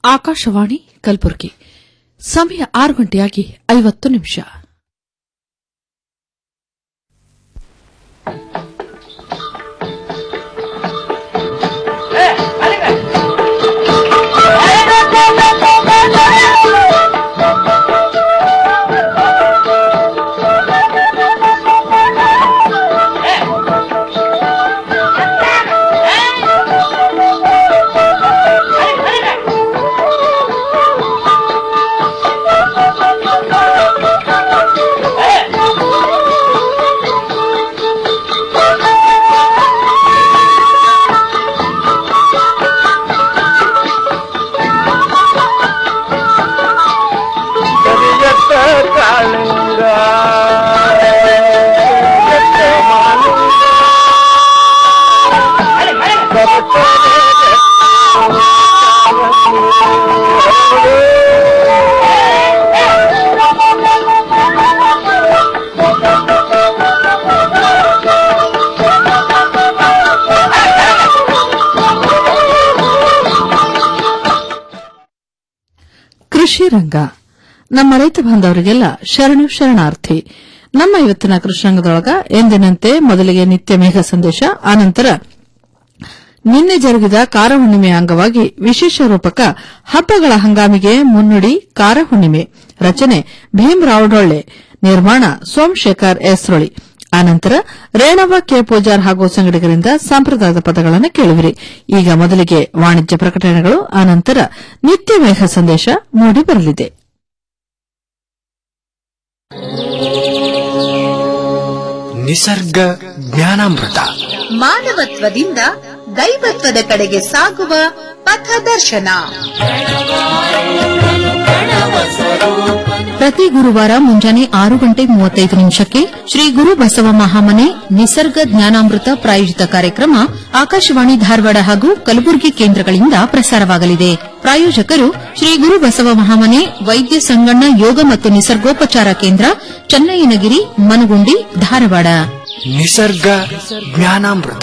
ಆಕಾಶವಾಣಿ ಕಲಬುರಗಿ ಸಮಯ ಆರು ಗಂಟೆಯಾಗಿ ಐವತ್ತು ನಿಮಿಷ ಕರಿಯತ್ತ ಕಾಳಿಂಗ ಕರಿಯತ್ತ ಮಾಲಿಂಗ ಕೃಷಿ ರಂಗ ನಮ್ಮ ರೈತ ಬಾಂಧವರಿಗೆಲ್ಲ ಶರಣು ಶರಣಾರ್ಥಿ ನಮ್ಮ ಇವತ್ತಿನ ಕೃಷಿ ರಂಗದೊಳಗ ಎಂದಿನಂತೆ ಮೊದಲಿಗೆ ನಿತ್ಯ ಮೇಘ ಸಂದೇಶ ಆನಂತರ ನಿನ್ನೆ ಜರುಗಿದ ಕಾರ ಹುಣ್ಣಿಮೆಯ ಅಂಗವಾಗಿ ವಿಶೇಷ ರೂಪಕ ಹಬ್ಬಗಳ ಹಂಗಾಮಿಗೆ ಮುನ್ನುಡಿ ಕಾರ ಹುಣ್ಣಿಮೆ ರಚನೆ ಭೀಮರಾವ್ ಡೊಳ್ಳೆ ನಿರ್ಮಾಣ ಸೋಮಶೇಖರ್ ಎಸ್ರೊಳಿ ಆನಂತರ ರೇಣವ ಕೆ ಪೂಜಾರ್ ಹಾಗೂ ಸಂಗಡಿಗರಿಂದ ಸಂಪ್ರದಾಯದ ಪದಗಳನ್ನು ಕೇಳುವಿರಿ ಈಗ ಮೊದಲಿಗೆ ವಾಣಿಜ್ಯ ಪ್ರಕಟಣೆಗಳು ಆನಂತರ ನಿತ್ಯ ಮೇಘ ಸಂದೇಶ ಮೂಡಿ ಬರಲಿದೆ ನಿಸರ್ಗ ಜ್ಞಾನಾಮೃತ ಮಾನವತ್ವದಿಂದ ದೈವತ್ವದ ಕಡೆಗೆ ಸಾಗುವ ಪಥದರ್ಶನ ಪ್ರತಿ ಗುರುವಾರ ಮುಂಜಾನೆ ಆರು ಗಂಟೆ ಮೂವತ್ತೈದು ನಿಮಿಷಕ್ಕೆ ಶ್ರೀ ಗುರು ಬಸವ ಮಹಾಮನೆ ನಿಸರ್ಗ ಜ್ಞಾನಾಮೃತ ಪ್ರಾಯೋಜಿತ ಕಾರ್ಯಕ್ರಮ ಆಕಾಶವಾಣಿ ಧಾರವಾಡ ಹಾಗೂ ಕಲಬುರಗಿ ಕೇಂದ್ರಗಳಿಂದ ಪ್ರಸಾರವಾಗಲಿದೆ ಪ್ರಾಯೋಜಕರು ಶ್ರೀ ಗುರು ಬಸವ ಮಹಾಮನೆ ವೈದ್ಯ ಸಂಗಣ್ಣ ಯೋಗ ಮತ್ತು ನಿಸರ್ಗೋಪಚಾರ ಕೇಂದ್ರ ಚನ್ನಯ್ಯನಗಿರಿ ಮನಗುಂಡಿ ಧಾರವಾಡ ನಿಸರ್ಗ ಜ್ಞಾನಾಮೃತ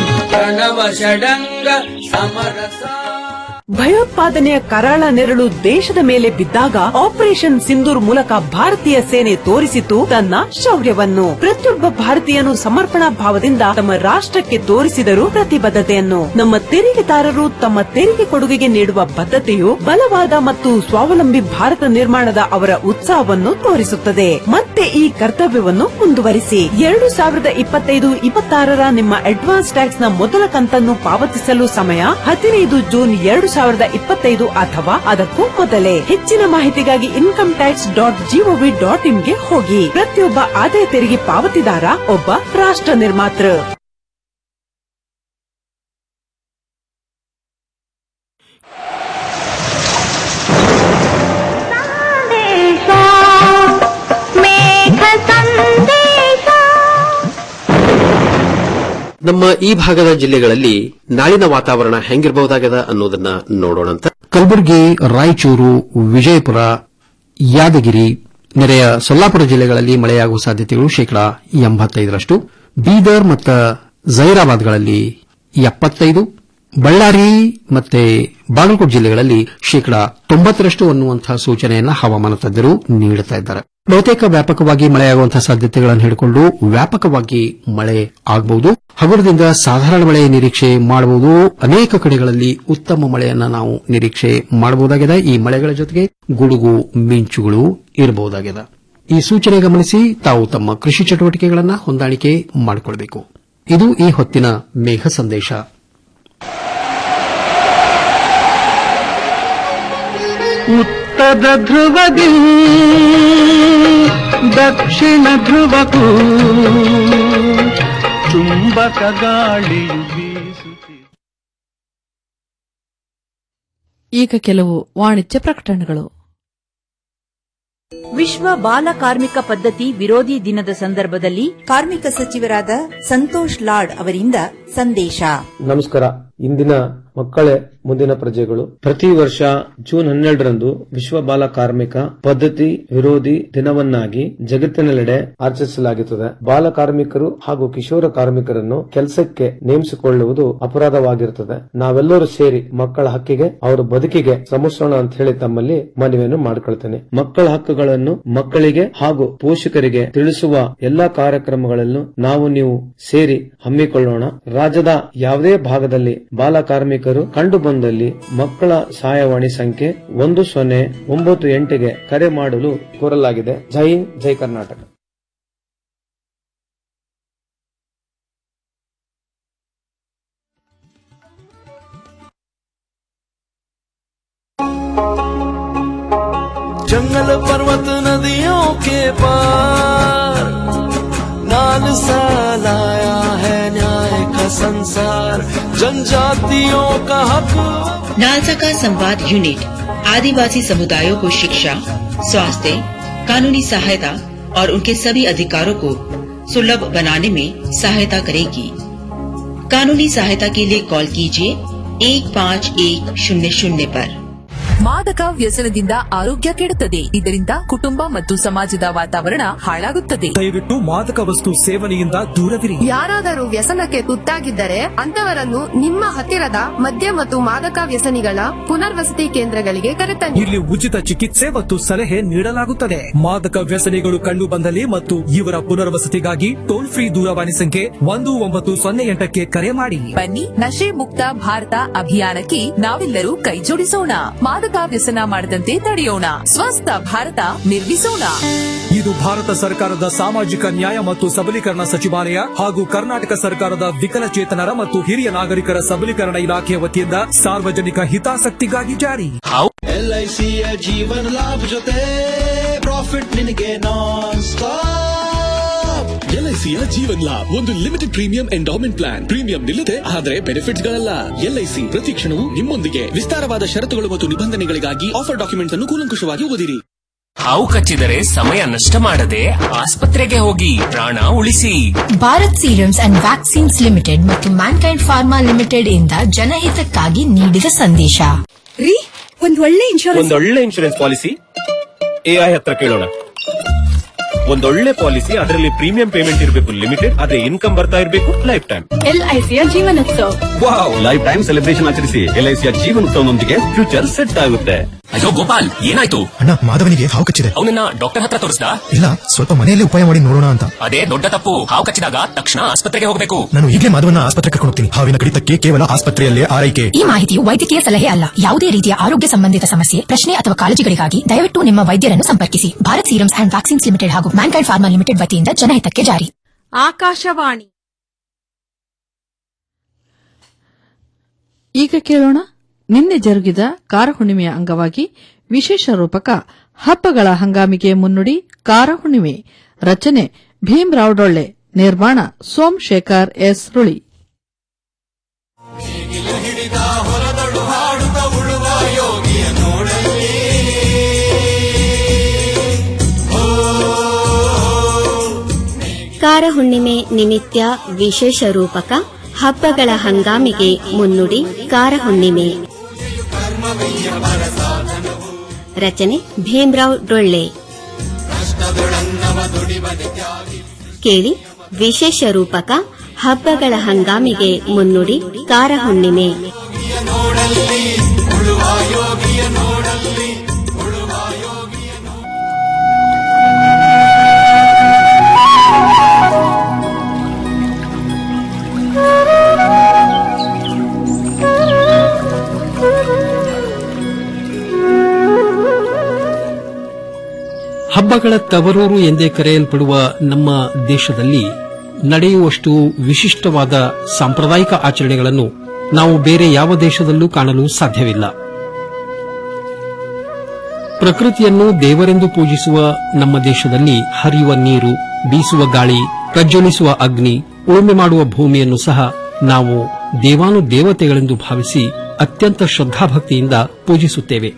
ಭಯೋತ್ಪಾದನೆಯ ಕರಾಳ ನೆರಳು ದೇಶದ ಮೇಲೆ ಬಿದ್ದಾಗ ಆಪರೇಷನ್ ಸಿಂಧೂರ್ ಮೂಲಕ ಭಾರತೀಯ ಸೇನೆ ತೋರಿಸಿತು ತನ್ನ ಶೌರ್ಯವನ್ನು ಪ್ರತಿಯೊಬ್ಬ ಭಾರತೀಯನು ಸಮರ್ಪಣಾ ಭಾವದಿಂದ ತಮ್ಮ ರಾಷ್ಟ್ರಕ್ಕೆ ತೋರಿಸಿದರು ಪ್ರತಿಬದ್ಧತೆಯನ್ನು ನಮ್ಮ ತೆರಿಗೆದಾರರು ತಮ್ಮ ತೆರಿಗೆ ಕೊಡುಗೆಗೆ ನೀಡುವ ಬದ್ಧತೆಯು ಬಲವಾದ ಮತ್ತು ಸ್ವಾವಲಂಬಿ ಭಾರತ ನಿರ್ಮಾಣದ ಅವರ ಉತ್ಸಾಹವನ್ನು ತೋರಿಸುತ್ತದೆ ಮತ್ತೆ ಈ ಕರ್ತವ್ಯವನ್ನು ಮುಂದುವರಿಸಿ ಎರಡು ಸಾವಿರದ ಇಪ್ಪತ್ತೈದು ಇಪ್ಪತ್ತಾರರ ನಿಮ್ಮ ಅಡ್ವಾನ್ಸ್ ಟ್ಯಾಕ್ಸ್ ನ ಮೊದಲ ಕಂತನ್ನು ಪಾವತಿಸಲು ಸಮಯ ಹದಿನೈದು ಜೂನ್ ಎರಡು ಸಾವಿರದ ಇಪ್ಪತ್ತೈದು ಅಥವಾ ಅದಕ್ಕೂ ಮೊದಲೇ ಹೆಚ್ಚಿನ ಮಾಹಿತಿಗಾಗಿ income tax dot G O V dot ಇನ್ಗೆ ಹೋಗಿ ಪ್ರತಿಯೊಬ್ಬ ಆದಾಯ ತೆರಿಗೆ ಪಾವತಿದಾರ ಒಬ್ಬ ರಾಷ್ಟ್ರ ನಿರ್ಮಾತೃ ನಮ್ಮ ಈ ಭಾಗದ ಜಿಲ್ಲೆಗಳಲ್ಲಿ ನಾಳಿನ ವಾತಾವರಣ ಹೆಂಗಿರಬಹುದಾಗದ ಅನ್ನೋದನ್ನ ನೋಡೋಣಂತ ಕಲಬುರಗಿ ರಾಯಚೂರು ವಿಜಯಪುರ ಯಾದಗಿರಿ ನೆರೆಯ ಸೊಲ್ಲಾಪುರ ಜಿಲ್ಲೆಗಳಲ್ಲಿ ಮಳೆಯಾಗುವ ಸಾಧ್ಯತೆಗಳು ಶೇಕಡಾ ಎಂಬತ್ತೈದರಷ್ಟು ಬೀದರ್ ಮತ್ತು ಜೈರಾಬಾದ್ಗಳಲ್ಲಿ ಎಪ್ಪತ್ತೈದು ಬಳ್ಳಾರಿ ಮತ್ತೆ ಬಾಗಲಕೋಟೆ ಜಿಲ್ಲೆಗಳಲ್ಲಿ ಶೇಕಡಾ ತೊಂಬತ್ತರಷ್ಟು ಅನ್ನುವಂತಹ ಸೂಚನೆಯನ್ನ ಹವಾಮಾನ ತಜ್ಞರು ನೀಡುತ್ತಾ ಇದ್ದಾರೆ ಬಹುತೇಕ ವ್ಯಾಪಕವಾಗಿ ಮಳೆಯಾಗುವಂತಹ ಸಾಧ್ಯತೆಗಳನ್ನು ಹಿಡಿಕೊಂಡು ವ್ಯಾಪಕವಾಗಿ ಮಳೆ ಆಗಬಹುದು ಹಗುರದಿಂದ ಸಾಧಾರಣ ಮಳೆ ನಿರೀಕ್ಷೆ ಮಾಡಬಹುದು ಅನೇಕ ಕಡೆಗಳಲ್ಲಿ ಉತ್ತಮ ಮಳೆಯನ್ನ ನಾವು ನಿರೀಕ್ಷೆ ಮಾಡಬಹುದಾಗಿದೆ ಈ ಮಳೆಗಳ ಜೊತೆಗೆ ಗುಡುಗು ಮಿಂಚುಗಳು ಇರಬಹುದಾಗಿದೆ ಈ ಸೂಚನೆ ಗಮನಿಸಿ ತಾವು ತಮ್ಮ ಕೃಷಿ ಚಟುವಟಿಕೆಗಳನ್ನು ಹೊಂದಾಣಿಕೆ ಮಾಡಿಕೊಳ್ಳಬೇಕು ಇದು ಈ ಹೊತ್ತಿನ ಮೇಘ ಸಂದೇಶ ಉತ್ತರ ಧ್ರುವದಿ ದಕ್ಷಿಣ ಧ್ರುವಕ್ಕೂ ಚುಂಬಕ ಗಾಳಿಯು ಬೀಸುತ್ತಿದೆ ಈಗ ಕೆಲವು ವಾಣಿಜ್ಯ ಪ್ರಕಟಣೆಗಳು ವಿಶ್ವ ಬಾಲ ಕಾರ್ಮಿಕ ಪದ್ಧತಿ ವಿರೋಧಿ ದಿನದ ಸಂದರ್ಭದಲ್ಲಿ ಕಾರ್ಮಿಕ ಸಚಿವರಾದ ಸಂತೋಷ್ ಲಾಡ್ ಅವರಿಂದ ಸಂದೇಶ ನಮಸ್ಕಾರ ಇಂದಿನ ಮಕ್ಕಳೇ ಮುಂದಿನ ಪ್ರಜೆಗಳು ಪ್ರತಿ ವರ್ಷ ಜೂನ್ ಹನ್ನೆರಡರಂದು ವಿಶ್ವ ಬಾಲ ಕಾರ್ಮಿಕ ಪದ್ಧತಿ ವಿರೋಧಿ ದಿನವನ್ನಾಗಿ ಜಗತ್ತಿನೆಲ್ಲೆಡೆ ಆಚರಿಸಲಾಗುತ್ತದೆ ಬಾಲ ಕಾರ್ಮಿಕರು ಹಾಗೂ ಕಿಶೋರ ಕಾರ್ಮಿಕರನ್ನು ಕೆಲಸಕ್ಕೆ ನೇಮಿಸಿಕೊಳ್ಳುವುದು ಅಪರಾಧವಾಗಿರುತ್ತದೆ ನಾವೆಲ್ಲರೂ ಸೇರಿ ಮಕ್ಕಳ ಹಕ್ಕಿಗೆ ಅವರ ಬದುಕಿಗೆ ಶ್ರಮಿಸೋಣ ಅಂತ ಹೇಳಿ ತಮ್ಮಲ್ಲಿ ಮನವಿಯನ್ನು ಮಾಡಿಕೊಳ್ತೇನೆ ಮಕ್ಕಳ ಹಕ್ಕುಗಳನ್ನು ಮಕ್ಕಳಿಗೆ ಹಾಗೂ ಪೋಷಕರಿಗೆ ತಿಳಿಸುವ ಎಲ್ಲಾ ಕಾರ್ಯಕ್ರಮಗಳನ್ನು ನಾವು ನೀವು ಸೇರಿ ಹಮ್ಮಿಕೊಳ್ಳೋಣ ರಾಜ್ಯದ ಯಾವುದೇ ಭಾಗದಲ್ಲಿ ಬಾಲ ಕಾರ್ಮಿಕರು ಕಂಡು ಬಂದಲ್ಲಿ ಮಕ್ಕಳ ಸಹಾಯವಾಣಿ ಸಂಖ್ಯೆ ಒಂದು ಸೊನ್ನೆ ಒಂಬತ್ತು ಎಂಟಿಗೆ ಕರೆ ಮಾಡಲು ಕೋರಲಾಗಿದೆ ಜೈ ಹಿಂದ್ ಜೈ ಕರ್ನಾಟಕ जंगल पर्वत नदियों के पार नाल सा लाया है न्याय का संसार जनजातियों का हक नालसा का संवाद यूनिट आदिवासी समुदायों को शिक्षा स्वास्थ्य कानूनी सहायता और उनके सभी अधिकारों को सुलभ बनाने में सहायता करेगी कानूनी सहायता के लिए कॉल कीजिए एक पाँच एक शून्य शून्य पर ಮಾದಕ ವ್ಯಸನದಿಂದ ಆರೋಗ್ಯ ಕೆಡುತ್ತದೆ ಇದರಿಂದ ಕುಟುಂಬ ಮತ್ತು ಸಮಾಜದ ವಾತಾವರಣ ಹಾಳಾಗುತ್ತದೆ ದಯವಿಟ್ಟು ಮಾದಕ ವಸ್ತು ಸೇವನೆಯಿಂದ ದೂರವಿರಿ ಯಾರಾದರೂ ವ್ಯಸನಕ್ಕೆ ತುತ್ತಾಗಿದ್ದರೆ ಅಂತವರನ್ನು ನಿಮ್ಮ ಹತ್ತಿರದ ಮದ್ಯ ಮತ್ತು ಮಾದಕ ವ್ಯಸನಿಗಳ ಪುನರ್ವಸತಿ ಕೇಂದ್ರಗಳಿಗೆ ಕರೆತನ್ನಿ ಇಲ್ಲಿ ಉಚಿತ ಚಿಕಿತ್ಸೆ ಮತ್ತು ಸಲಹೆ ನೀಡಲಾಗುತ್ತದೆ ಮಾದಕ ವ್ಯಸನಿಗಳು ಕಂಡು ಬಂದಲ್ಲಿ ಮತ್ತು ಇವರ ಪುನರ್ವಸತಿಗಾಗಿ ಟೋಲ್ ಫ್ರೀ ದೂರವಾಣಿ ಸಂಖ್ಯೆ ಒಂದು ಒಂಬತ್ತು ಸೊನ್ನೆ ಎಂಟಕ್ಕೆ ಕರೆ ಮಾಡಿ ಬನ್ನಿ ನಶೆ ಮುಕ್ತ ಭಾರತ ಅಭಿಯಾನಕ್ಕೆ ನಾವೆಲ್ಲರೂ ಕೈಜೋಡಿಸೋಣ ಮಾದಕ ವ್ಯಸನ ಮಾಡದಂತೆ ತಡೆಯೋಣ ಸ್ವಸ್ಥ ಭಾರತ ನಿರ್ಮಿಸೋಣ ಇದು ಭಾರತ ಸರ್ಕಾರದ ಸಾಮಾಜಿಕ ನ್ಯಾಯ ಮತ್ತು ಸಬಲೀಕರಣ ಸಚಿವಾಲಯ ಹಾಗೂ ಕರ್ನಾಟಕ ಸರ್ಕಾರದ ವಿಕಲಚೇತನರ ಮತ್ತು ಹಿರಿಯ ನಾಗರಿಕರ ಸಬಲೀಕರಣ ಇಲಾಖೆಯ ವತಿಯಿಂದ ಸಾರ್ವಜನಿಕ ಹಿತಾಸಕ್ತಿಗಾಗಿ ಜಾರಿ ಎಲ್ಐಸಿಯ ಜೀವನ ಲಾಭ ಜೊತೆ ಪ್ರಾಫಿಟ್ ನಿನಗೆ ನಾನ್ ಸ್ಟಾಪ್ ಎಲ್ಐಸಿಯ ಜೀವನ್ ಲಾಭ್ ಒಂದು limited premium endowment plan premium ನಿಲ್ಲದೆ ಆದರೆ ಬೆನಿಫಿಟ್ಸ್ ಗಳಲ್ಲ ಎಲ್ಐಸಿ ಪ್ರತಿ ಕ್ಷಣವೂ ನಿಮ್ಮೊಂದಿಗೆ ವಿಸ್ತಾರವಾದ ಷರತ್ತುಗಳು ಮತ್ತು ನಿಬಂಧನೆಗಳಿಗಾಗಿ ಆಫರ್ ಡಾಕ್ಯುಮೆಂಟ್ಸ್ ಅನ್ನು ಕೂಲಂಕುಷವಾಗಿ ಓದಿರಿ ಹಾವು ಕಚ್ಚಿದರೆ ಸಮಯ ನಷ್ಟ ಮಾಡದೆ ಆಸ್ಪತ್ರೆಗೆ ಹೋಗಿ ಪ್ರಾಣ ಉಳಿಸಿ Bharat serums and vaccines limited ಮತ್ತು ಮ್ಯಾನ್ಕೈಂಡ್ ಫಾರ್ಮಾ ಲಿಮಿಟೆಡ್ ಇಂದ ಜನಹಿತಕ್ಕಾಗಿ ನೀಡಿದ ಸಂದೇಶ ರೀ ಒಂದ್ ಒಳ್ಳೆ ಇನ್ಶೂರೆನ್ಸ್ ಒಂದೊಳ್ಳೆ ಇನ್ಶೂರೆನ್ಸ್ ಪಾಲಿಸಿ ಎಐ ಹತ್ರ ಕೇಳೋಣ ಒಂದೊಳ್ಳೆ ಪಾಲಿಸಿ ಅದರಲ್ಲಿ ಪ್ರೀಮಿಯಂ ಪೇಮೆಂಟ್ ಇರಬೇಕು ಲಿಮಿಟೆಡ್ ಆದ್ರೆ ಇನ್ಕಮ್ ಬರ್ತಾ ಇರಬೇಕು ಲೈಫ್ ಟೈಮ್ ಎಲ್ಐಸಿಯ Jeevanotsava wow life time celebration ಆಚರಿಸಿ ಎಲ್ಐಸಿಯ ಜೀವನೋತ್ಸವನೊಂದಿಗೆ ಫ್ಯೂಚರ್ ಸೆಟ್ ಆಗುತ್ತೆ ಅಯ್ಯೋ ಗೋಪಾಲ್ ಏನಾಯ್ತು ಅಣ್ಣ ಮಾಧವನಿಗೆ ಹಾವು ಕಚ್ಚಿದೆ ಅವನನ್ನ ಡಾಕ್ಟರ್ ಹತ್ರ ತೋರಿಸ್ದ ಇಲ್ಲ ಸ್ವಲ್ಪ ಮನೆಯಲ್ಲೇ ಉಪಾಯ ಮಾಡಿ ನೋಡೋಣ ಅಂತ ಅದೇ ದೊಡ್ಡ ತಪ್ಪು ಹಾವು ಕಚ್ಚಿದಾಗ ತಕ್ಷಣ ಆಸ್ಪತ್ರೆಗೆ ಹೋಗಬೇಕು ನಾನು ಈಗಲೇ ಮಾಧವನ ಆಸ್ಪತ್ರೆ ಕರ್ಕೊಂಡು ಹೋಗ್ತೀನಿ ಹಾವಿನ ಕಡಿತಕ್ಕೆ ಕೇವಲ ಆಸ್ಪತ್ರೆಯಲ್ಲೇ ಆರೈಕೆ ಈ ಮಾಹಿತಿಯು ವೈದ್ಯಕೀಯ ಸಲಹೆ ಅಲ್ಲ ಯಾವುದೇ ರೀತಿಯ ಆರೋಗ್ಯ ಸಂಬಂಧಿತ ಸಮಸ್ಯೆ ಪ್ರಶ್ನೆ ಅಥವಾ ಕಾಳಜಿಗಳಿಗಾಗಿ ದಯವಿಟ್ಟು ನಿಮ್ಮ ವೈದ್ಯರನ್ನು ಸಂಪರ್ಕಿಸಿ Bharat serums and vaccines limited ಹಾಗೂ ಮ್ಯಾನ್ಕೈಂಡ್ ಫಾರ್ಮಾ ಲಿಮಿಟೆಡ್ ವತಿಯಿಂದ ಜನಹಿತಕ್ಕೆ ಜಾರಿ ಆಕಾಶವಾಣಿ ಈಗ ಕೇಳೋಣ ನಿನ್ನೆ ಜರುಗಿದ ಕಾರಹುಣ್ಣಿಮೆಯ ಅಂಗವಾಗಿ ವಿಶೇಷ ರೂಪಕ ಹಬ್ಬಗಳ ಹಂಗಾಮಿಗೆ ಮುನ್ನುಡಿ ಕಾರಹುಣ್ಣಿಮೆ ರಚನೆ ಭೀಮರಾವ್ ಡೊಳ್ಳೆ ನಿರ್ಮಾಣ ಸೋಮಶೇಖರ್ ಎಸ್ ರುಳಿ ಕಾರಹುಣ್ಣಿಮೆ ನಿಮಿತ್ತ ವಿಶೇಷ ರೂಪಕ ಹಬ್ಬಗಳ ಹಂಗಾಮಿಗೆ ಮುನ್ನುಡಿ ಕಾರಹುಣ್ಣಿಮೆ ರಚನೆ ಭೀಮ್ರಾವ್ ಡೊಳ್ಳೆ ಕೇಳಿ ವಿಶೇಷ ರೂಪಕ ಹಬ್ಬಗಳ ಹಂಗಾಮಿಗೆ ಮುನ್ನುಡಿ ಕಾರಹುಣ್ಣಿಮೆ ಹಬ್ಬಗಳ ತವರೂರು ಎಂದೇ ಕರೆಯಲ್ಪಡುವ ನಮ್ಮ ದೇಶದಲ್ಲಿ ನಡೆಯುವಷ್ಟು ವಿಶಿಷ್ಟವಾದ ಸಾಂಪ್ರದಾಯಿಕ ಆಚರಣೆಗಳನ್ನು ನಾವು ಬೇರೆ ಯಾವ ದೇಶದಲ್ಲೂ ಕಾಣಲು ಸಾಧ್ಯವಿಲ್ಲ ಪ್ರಕೃತಿಯನ್ನು ದೇವರೆಂದು ಪೂಜಿಸುವ ನಮ್ಮ ದೇಶದಲ್ಲಿ ಹರಿಯುವ ನೀರು ಬೀಸುವ ಗಾಳಿ ಪ್ರಜ್ವಲಿಸುವ ಅಗ್ನಿ ಉಳುಮೆ ಮಾಡುವ ಭೂಮಿಯನ್ನು ಸಹ ನಾವು ದೇವಾನು ದೇವತೆಗಳೆಂದು ಭಾವಿಸಿ ಅತ್ಯಂತ ಶ್ರದ್ಧಾಭಕ್ತಿಯಿಂದ ಪೂಜಿಸುತ್ತೇವೆ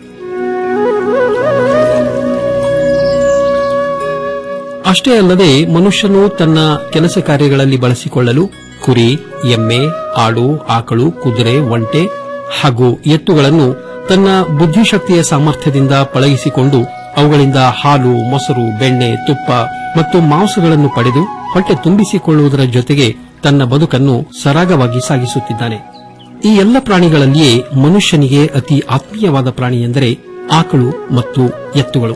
ಅಷ್ಟೇ ಅಲ್ಲದೆ ಮನುಷ್ಯನು ತನ್ನ ಕೆಲಸ ಕಾರ್ಯಗಳಲ್ಲಿ ಬಳಸಿಕೊಳ್ಳಲು ಕುರಿ ಎಮ್ಮೆ ಆಡು ಆಕಳು ಕುದುರೆ ಒಂಟೆ ಹಾಗೂ ಎತ್ತುಗಳನ್ನು ತನ್ನ ಬುದ್ಧಿಶಕ್ತಿಯ ಸಾಮರ್ಥ್ಯದಿಂದ ಪಳಗಿಸಿಕೊಂಡು ಅವುಗಳಿಂದ ಹಾಲು ಮೊಸರು ಬೆಣ್ಣೆ ತುಪ್ಪ ಮತ್ತು ಮಾಂಸಗಳನ್ನು ಪಡೆದು ಹೊಟ್ಟೆ ತುಂಬಿಸಿಕೊಳ್ಳುವುದರ ಜೊತೆಗೆ ತನ್ನ ಬದುಕನ್ನು ಸರಾಗವಾಗಿ ಸಾಗಿಸುತ್ತಿದ್ದಾನೆ ಈ ಎಲ್ಲ ಪ್ರಾಣಿಗಳಲ್ಲಿಯೇ ಮನುಷ್ಯನಿಗೆ ಅತಿ ಆತ್ಮೀಯವಾದ ಪ್ರಾಣಿ ಎಂದರೆ ಆಕಳು ಮತ್ತು ಎತ್ತುಗಳು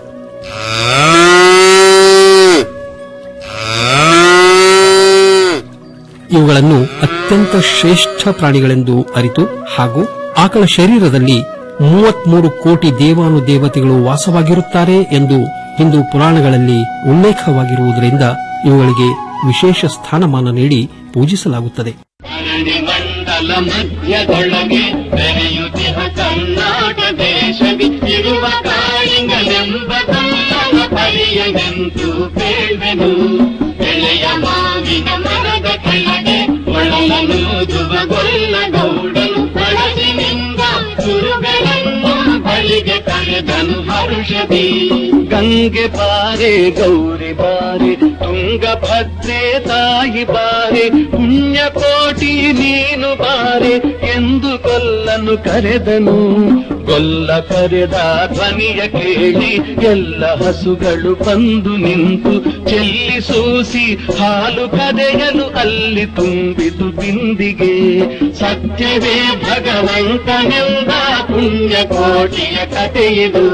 ಇವುಗಳನ್ನು ಅತ್ಯಂತ ಶ್ರೇಷ್ಠ ಪ್ರಾಣಿಗಳೆಂದು ಅರಿತು ಹಾಗೂ ಆಕಳ ಶರೀರದಲ್ಲಿ ಮೂವತ್ಮೂರು ಕೋಟಿ ದೇವಾನುದೇವತೆಗಳು ವಾಸವಾಗಿರುತ್ತಾರೆ ಎಂದು ಹಿಂದೂ ಪುರಾಣಗಳಲ್ಲಿ ಉಲ್ಲೇಖವಾಗಿರುವುದರಿಂದ ಇವುಗಳಿಗೆ ವಿಶೇಷ ಸ್ಥಾನಮಾನ ನೀಡಿ ಪೂಜಿಸಲಾಗುತ್ತದೆ ಮಂಡಲ ಮಧ್ಯದೊಳಗೆ ಬೆರೆಯುತ್ತಿಹ ಕರ್ನಾಟ ದೇಶವಿ ಇರುವ ಕಾಳಿಂಗನೆಂಬ ಕನ್ನಡ ಪರಿಯನೆಂದು ಬೇಳ್ವೆನು ಎಳೆಯ ಮಾವಿನ ಮರದ ಕೆಳಗೆ ಒಳಲನೂದುವ ಗೊಲ್ಲ ಗೌಡನು ಬಳಸಿನಿಂದ ಸುರುಗಳನ್ನು ಬಳಿಗೆ ಕರೆದನು ಹರುಷದಿ ಗಂಗೆ ಬಾರೆ ಗೌರಿ ಬಾರೆ ತುಂಗಭದ್ರೆ ತಾಯಿ ಬಾರೆ ಪುಣ್ಯ ಕೋಟಿ ನೀನು ಬಾರೆ ಎಂದು ಕೊಲ್ಲನು ಕರೆದನು ಗೊಲ್ಲ ಕರೆದ ಧ್ವನಿಯ ಕೇಳಿ ಎಲ್ಲ ಹಸುಗಳು ಬಂದು ನಿಂತು ಚೆಲ್ಲಿ ಸೂಸಿ ಹಾಲು ಕದೆಯಲು ಅಲ್ಲಿ ತುಂಬಿತು ಬಿಂದಿಗೆ ಸತ್ಯವೇ ಭಗವಂತನೆಂದ ಪುಣ್ಯ ಕೋಟಿಯ ಕಥೆಯಿದು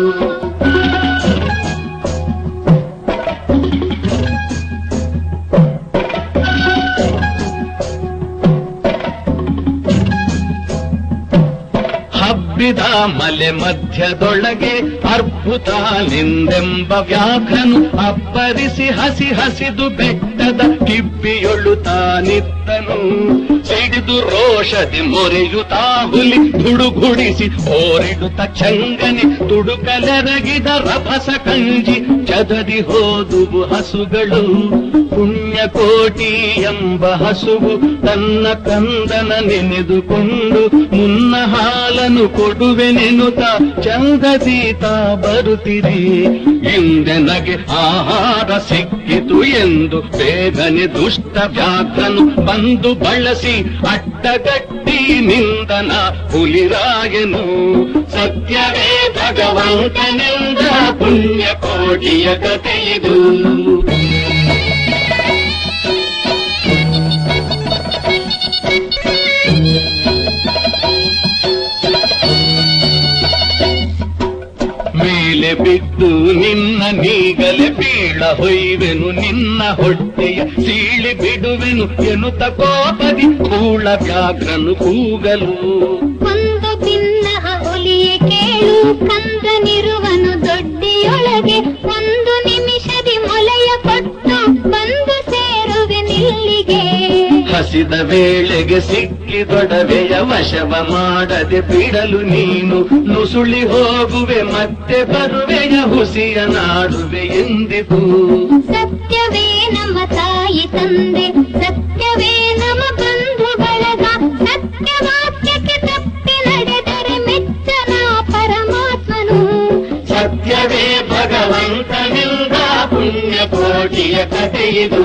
ಹಬ್ಬಿದ ಮಲೆ ಮಧ್ಯದೊಳಗೆ ಅರ್ಭುತ ನಿಂದೆಂಬ ವ್ಯಾಘ್ರನು ಅಬ್ಬರಿಸಿ ಹಸಿ ಹಸಿದು ಬೆಟ್ಟದ ಕಿಬ್ಬಿಯೊಳು ತಾನಿತ್ತನು ಸಿಡಿದು ರೋಷದಿ ಮೊರೆಯುತ್ತಾ ಹುಲಿ ದುಡುಗುಡಿಸಿ ಓರಿಡುತ್ತ ಚಂಗನಿ ತುಡುಕಲೆರಗಿದ ರಭಸ ಕಂಜಿ ಚದರಿ ಹೋದುವು ಹಸುಗಳು ಪುಣ್ಯಕೋಟಿ ಎಂಬ ಹಸುವು ತನ್ನ ಕಂದನ ನೆನೆದುಕೊಂಡು ಮುನ್ನ ಹಾಲನು ಕೊಡುವೆನೆನುತ ಚಂದದೀತ ಬರುತ್ತಿರಿ ಹಿಂದೆ ನಗೆ ಆಹಾರ ಸಿಕ್ಕಿತು ಎಂದು ಬೇಗನೆ ದುಷ್ಟ ವ್ಯಾಘ್ರನು ಬಂದು ಬಳಸಿ ಅಡ್ಡಗಟ್ಟಿ ನಿಂದನ ಹುಲಿರಾಯನು ಸತ್ಯವೇ ಭಗವಂತನೆಂದ ಪುಣ್ಯ ಕೋಟಿಯ ಕಥೆಯಿದು ಮೇಲೆ ಬಿದ್ದು ನಿನ್ನ ನೀಗಲೆ ಬೀಳ ಹೊಯ್ವೆನು ನಿನ್ನ ಹೊಟ್ಟೆಯ ಸೀಳಿ ಬಿಡುವೆನು ಎನ್ನುತ್ತ ಕೋಪದಿ ಕೂಳ ವ್ಯಾಘ್ರನು ಕೂಗಲು ಒಂದು ಭಿನ್ನ ಹುಲಿಯೇ ಕೇಳು ಕಂದನಿರುವನು ದೊಡ್ಡಿಯೊಳಗೆ ಒಂದು ನಿಮಿಷದಿ ಮೊಲೆಯ ಕೊಟ್ಟು ಬಂದು ಸೇರುವೆ ನಿಲ್ಲಿಗೆ ಹಸಿದ ವೇಳೆಗೆ ಸಿಕ್ಕಿದೊಡವೆಯ ವಶವ ಮಾಡದೆ ಬಿಡಲು ನೀನು ನುಸುಳಿ ಹೋಗುವೆ ಮತ್ತೆ ಬರುವೆಯ ಹುಸಿಯ ನಾಡುವೆ ಎಂದಿಗೂ ಸತ್ಯವೇ ನಮ್ಮ ತಾಯಿ ತಂದೆ ಸತ್ಯವೇ ನಮ್ಮ ಬಂಧು ಬಳಗ ಸತ್ಯವಾಕ್ಯಕ್ಕೆ ತಪ್ಪಿ ನಡೆದರೆ ಮೆಚ್ಚನ ಪರಮಾತ್ಮನು ಸತ್ಯವೇ ಭಗವಂತನಿಂದ ಪುಣ್ಯ ಕೋಟಿಯ ಕಥೆಯಿದು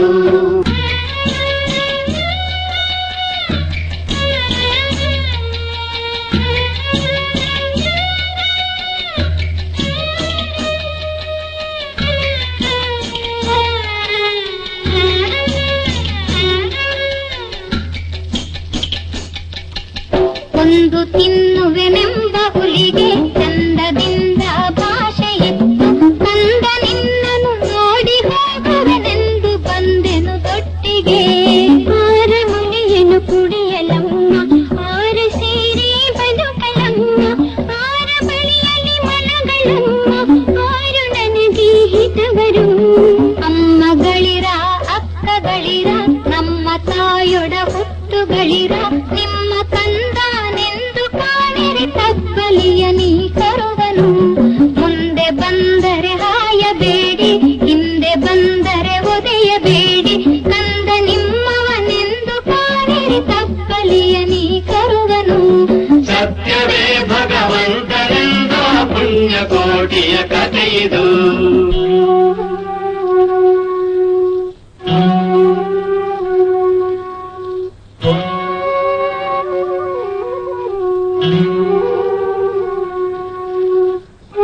ಒಂದು ತಿನ್ನುವೆನೆಂಬ ಹುಲಿಗೆ ಚಂದದಿಂದ ಭಾಷೆ ಇತ್ತು ಕಂದ ನಿನ್ನನು ನೋಡಿ ಹೋಗುವೆನೆಂದು ಬಂದೆನು ದೊಟ್ಟಿಗೆ ಆರ ಮುನಿಯನು ಕುಡಿಯಲಮ್ಮ ಆರ ಸೇರಿ ಬದುಕಲಮ್ಮ ಆರ ಬಳಿಯಲ್ಲಿ ಮನಗಳಮ್ಮ ಆರು ನನಗೆ ಹಿತವರು ಅಮ್ಮಗಳಿರ ಅಕ್ಕಗಳಿರ ನಮ್ಮ ತಾಯೊಡ ಹುಟ್ಟುಗಳಿರ ನಿಮ್ಮ ಕಂದನೆಂದು ಕಾಣಿರಿ ತಬ್ಬಲಿಯ ನೀ ಕರುವನು ಮುಂದೆ ಬಂದರೆ ಹಾಯಬೇಡಿ ಹಿಂದೆ ಬಂದರೆ ಒದೆಯಬೇಡಿ ಕಂದ ನಿಮ್ಮವನೆಂದು ಕಾಣಿರಿ ತಬ್ಬಲಿಯ ನೀ ಕರುವನು ಸತ್ಯವೇ ಭಗವಂತನೆಂದ ಪುಣ್ಯ ಕೋಟಿಯ ಕಥೆಯಿದು Thank you.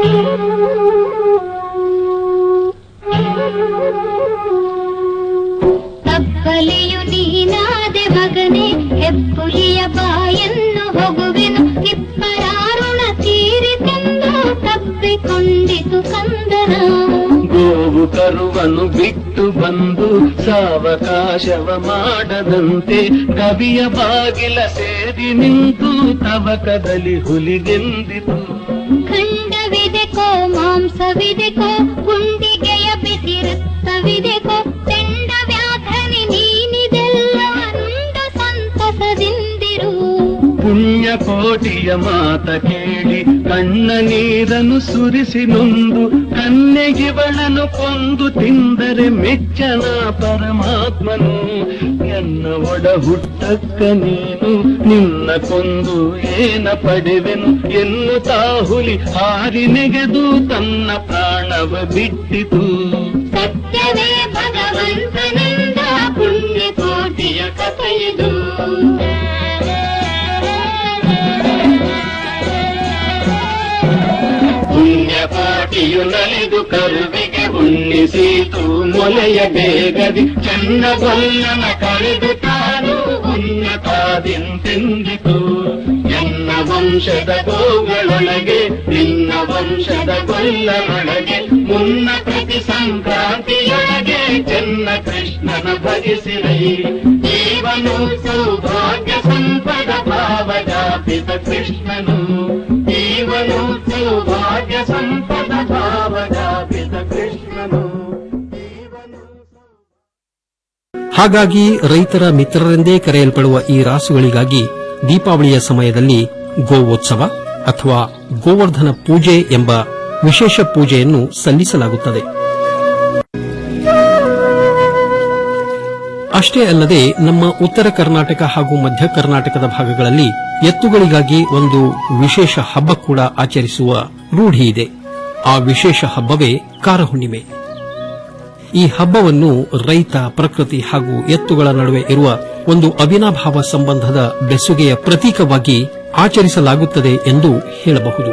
ತಪ್ಪಲೆಯು ನೀನಾದೆ ಮಗನೇ ಹೆಪ್ಪುಲಿಯ ಬಾಯನ್ನು ಹೊಗುವೆನು ಇಬ್ಬರಾರುಣ ತೀರಿತೆಂದು ತಪ್ಪಿಕೊಂಡಿತು ಕಂದನ ಗೋವು ಕರುವನ್ನು ಬಿಟ್ಟು ಬಂದು ಸಾವಕಾಶವ ಮಾಡದಂತೆ ಕವಿಯ ಬಾಗಿಲ ಸೇರಿ ನಿಂತು ತವಕದಲ್ಲಿ ಹುಲಿಗೆಂದಿತು ಖಂಡವಿದೆಕೋ ಮಾಂಸವಿದೆಕೋ ಗುಂಡಿಗೆಯ ಬಿಸಿ ರಕ್ತವಿದೆಕೋ ತೆಂಡ ವ್ಯಾಘ್ರನಿ ನೀನಿದೆಲ್ಲ ನುಂಡ ಸಂತಸದಿಂದಿರು ಪುಣ್ಯ ಕೋಟಿಯ ಮಾತ ಕೇಳಿ ಕಣ್ಣ ನೀರನ್ನು ಸುರಿಸಿ ನೊಂದು ಕನ್ನೆಗಿವಳನು ಕೊಂದು ತಿಂದರೆ ಮೆಚ್ಚನ ಪರಮಾತ್ಮನು ಎನ್ನ ಒಡ ಹುಟ್ಟಕ್ಕ ನೀನು ನಿನ್ನ ಕೊಂದು ಏನ ಪಡೆವೆನು ಎನ್ನುತ್ತಾ ಹುಲಿ ಹಾರಿ ನೆಗೆದು ತನ್ನ ಪ್ರಾಣವ ಬಿಟ್ಟಿತು ಸತ್ಯವೇ ಭಗವಂತನಿಂದ ಪುಣ್ಯ ಕೋಟಿಯ ಕಥೆಯಿದು ಪುಣ್ಯ ಕೋಟಿಯು ನಲಿದು ಕರುವಿಗೆ ಉಣ್ಣಿಸೀತು ಮೊಲೆಯ ಬೇಗದಿ ಚೆನ್ನ ಗೊಲ್ಲನ ಕಳೆದು ತಾನು ಉನ್ನತಾದಿಂತೆಂದಿತು ಎನ್ನ ವಂಶದ ಗೋಗಳೊಳಗೆ ನಿನ್ನ ವಂಶದ ಗೊಲ್ಲನೊಳಗೆ ಮುನ್ನ ಪ್ರತಿ ಸಂಕ್ರಾಂತಿಯೊಳಗೆ ಚೆನ್ನ ಕೃಷ್ಣನ ಭಜಿಸಿರೈ ಜೀವನು ಸೌಭಾಗ್ಯ ಸಂಪದ ಭಾವಜಾಪಿತ ಕೃಷ್ಣನು ಜೀವನು ಸೌಭಾಗ್ಯ ಸಂಪದ ಭಾವಜಾಪಿತ ಕೃಷ್ಣನು ಹಾಗಾಗಿ ರೈತರ ಮಿತ್ರರೆಂದೇ ಕರೆಯಲ್ಪಡುವ ಈ ರಾಸುಗಳಿಗಾಗಿ ದೀಪಾವಳಿಯ ಸಮಯದಲ್ಲಿ ಗೋವೋತ್ಸವ ಅಥವಾ ಗೋವರ್ಧನ ಪೂಜೆ ಎಂಬ ವಿಶೇಷ ಪೂಜೆಯನ್ನು ಸಲ್ಲಿಸಲಾಗುತ್ತದೆ ಅಷ್ಟೇ ಅಲ್ಲದೆ ನಮ್ಮ ಉತ್ತರ ಕರ್ನಾಟಕ ಹಾಗೂ ಮಧ್ಯ ಕರ್ನಾಟಕದ ಭಾಗಗಳಲ್ಲಿ ಎತ್ತುಗಳಿಗಾಗಿ ಒಂದು ವಿಶೇಷ ಹಬ್ಬ ಕೂಡ ಆಚರಿಸುವ ರೂಢಿ ಇದೆ ಆ ವಿಶೇಷ ಹಬ್ಬವೇ ಕಾರಹುಣ್ಣಿಮೆ ಈ ಹಬ್ಬವನ್ನು ರೈತ ಪ್ರಕೃತಿ ಹಾಗೂ ಎತ್ತುಗಳ ನಡುವೆ ಇರುವ ಒಂದು ಅವಿನಾಭಾವ ಸಂಬಂಧದ ಬೆಸುಗೆಯ ಪ್ರತೀಕವಾಗಿ ಆಚರಿಸಲಾಗುತ್ತದೆ ಎಂದು ಹೇಳಬಹುದು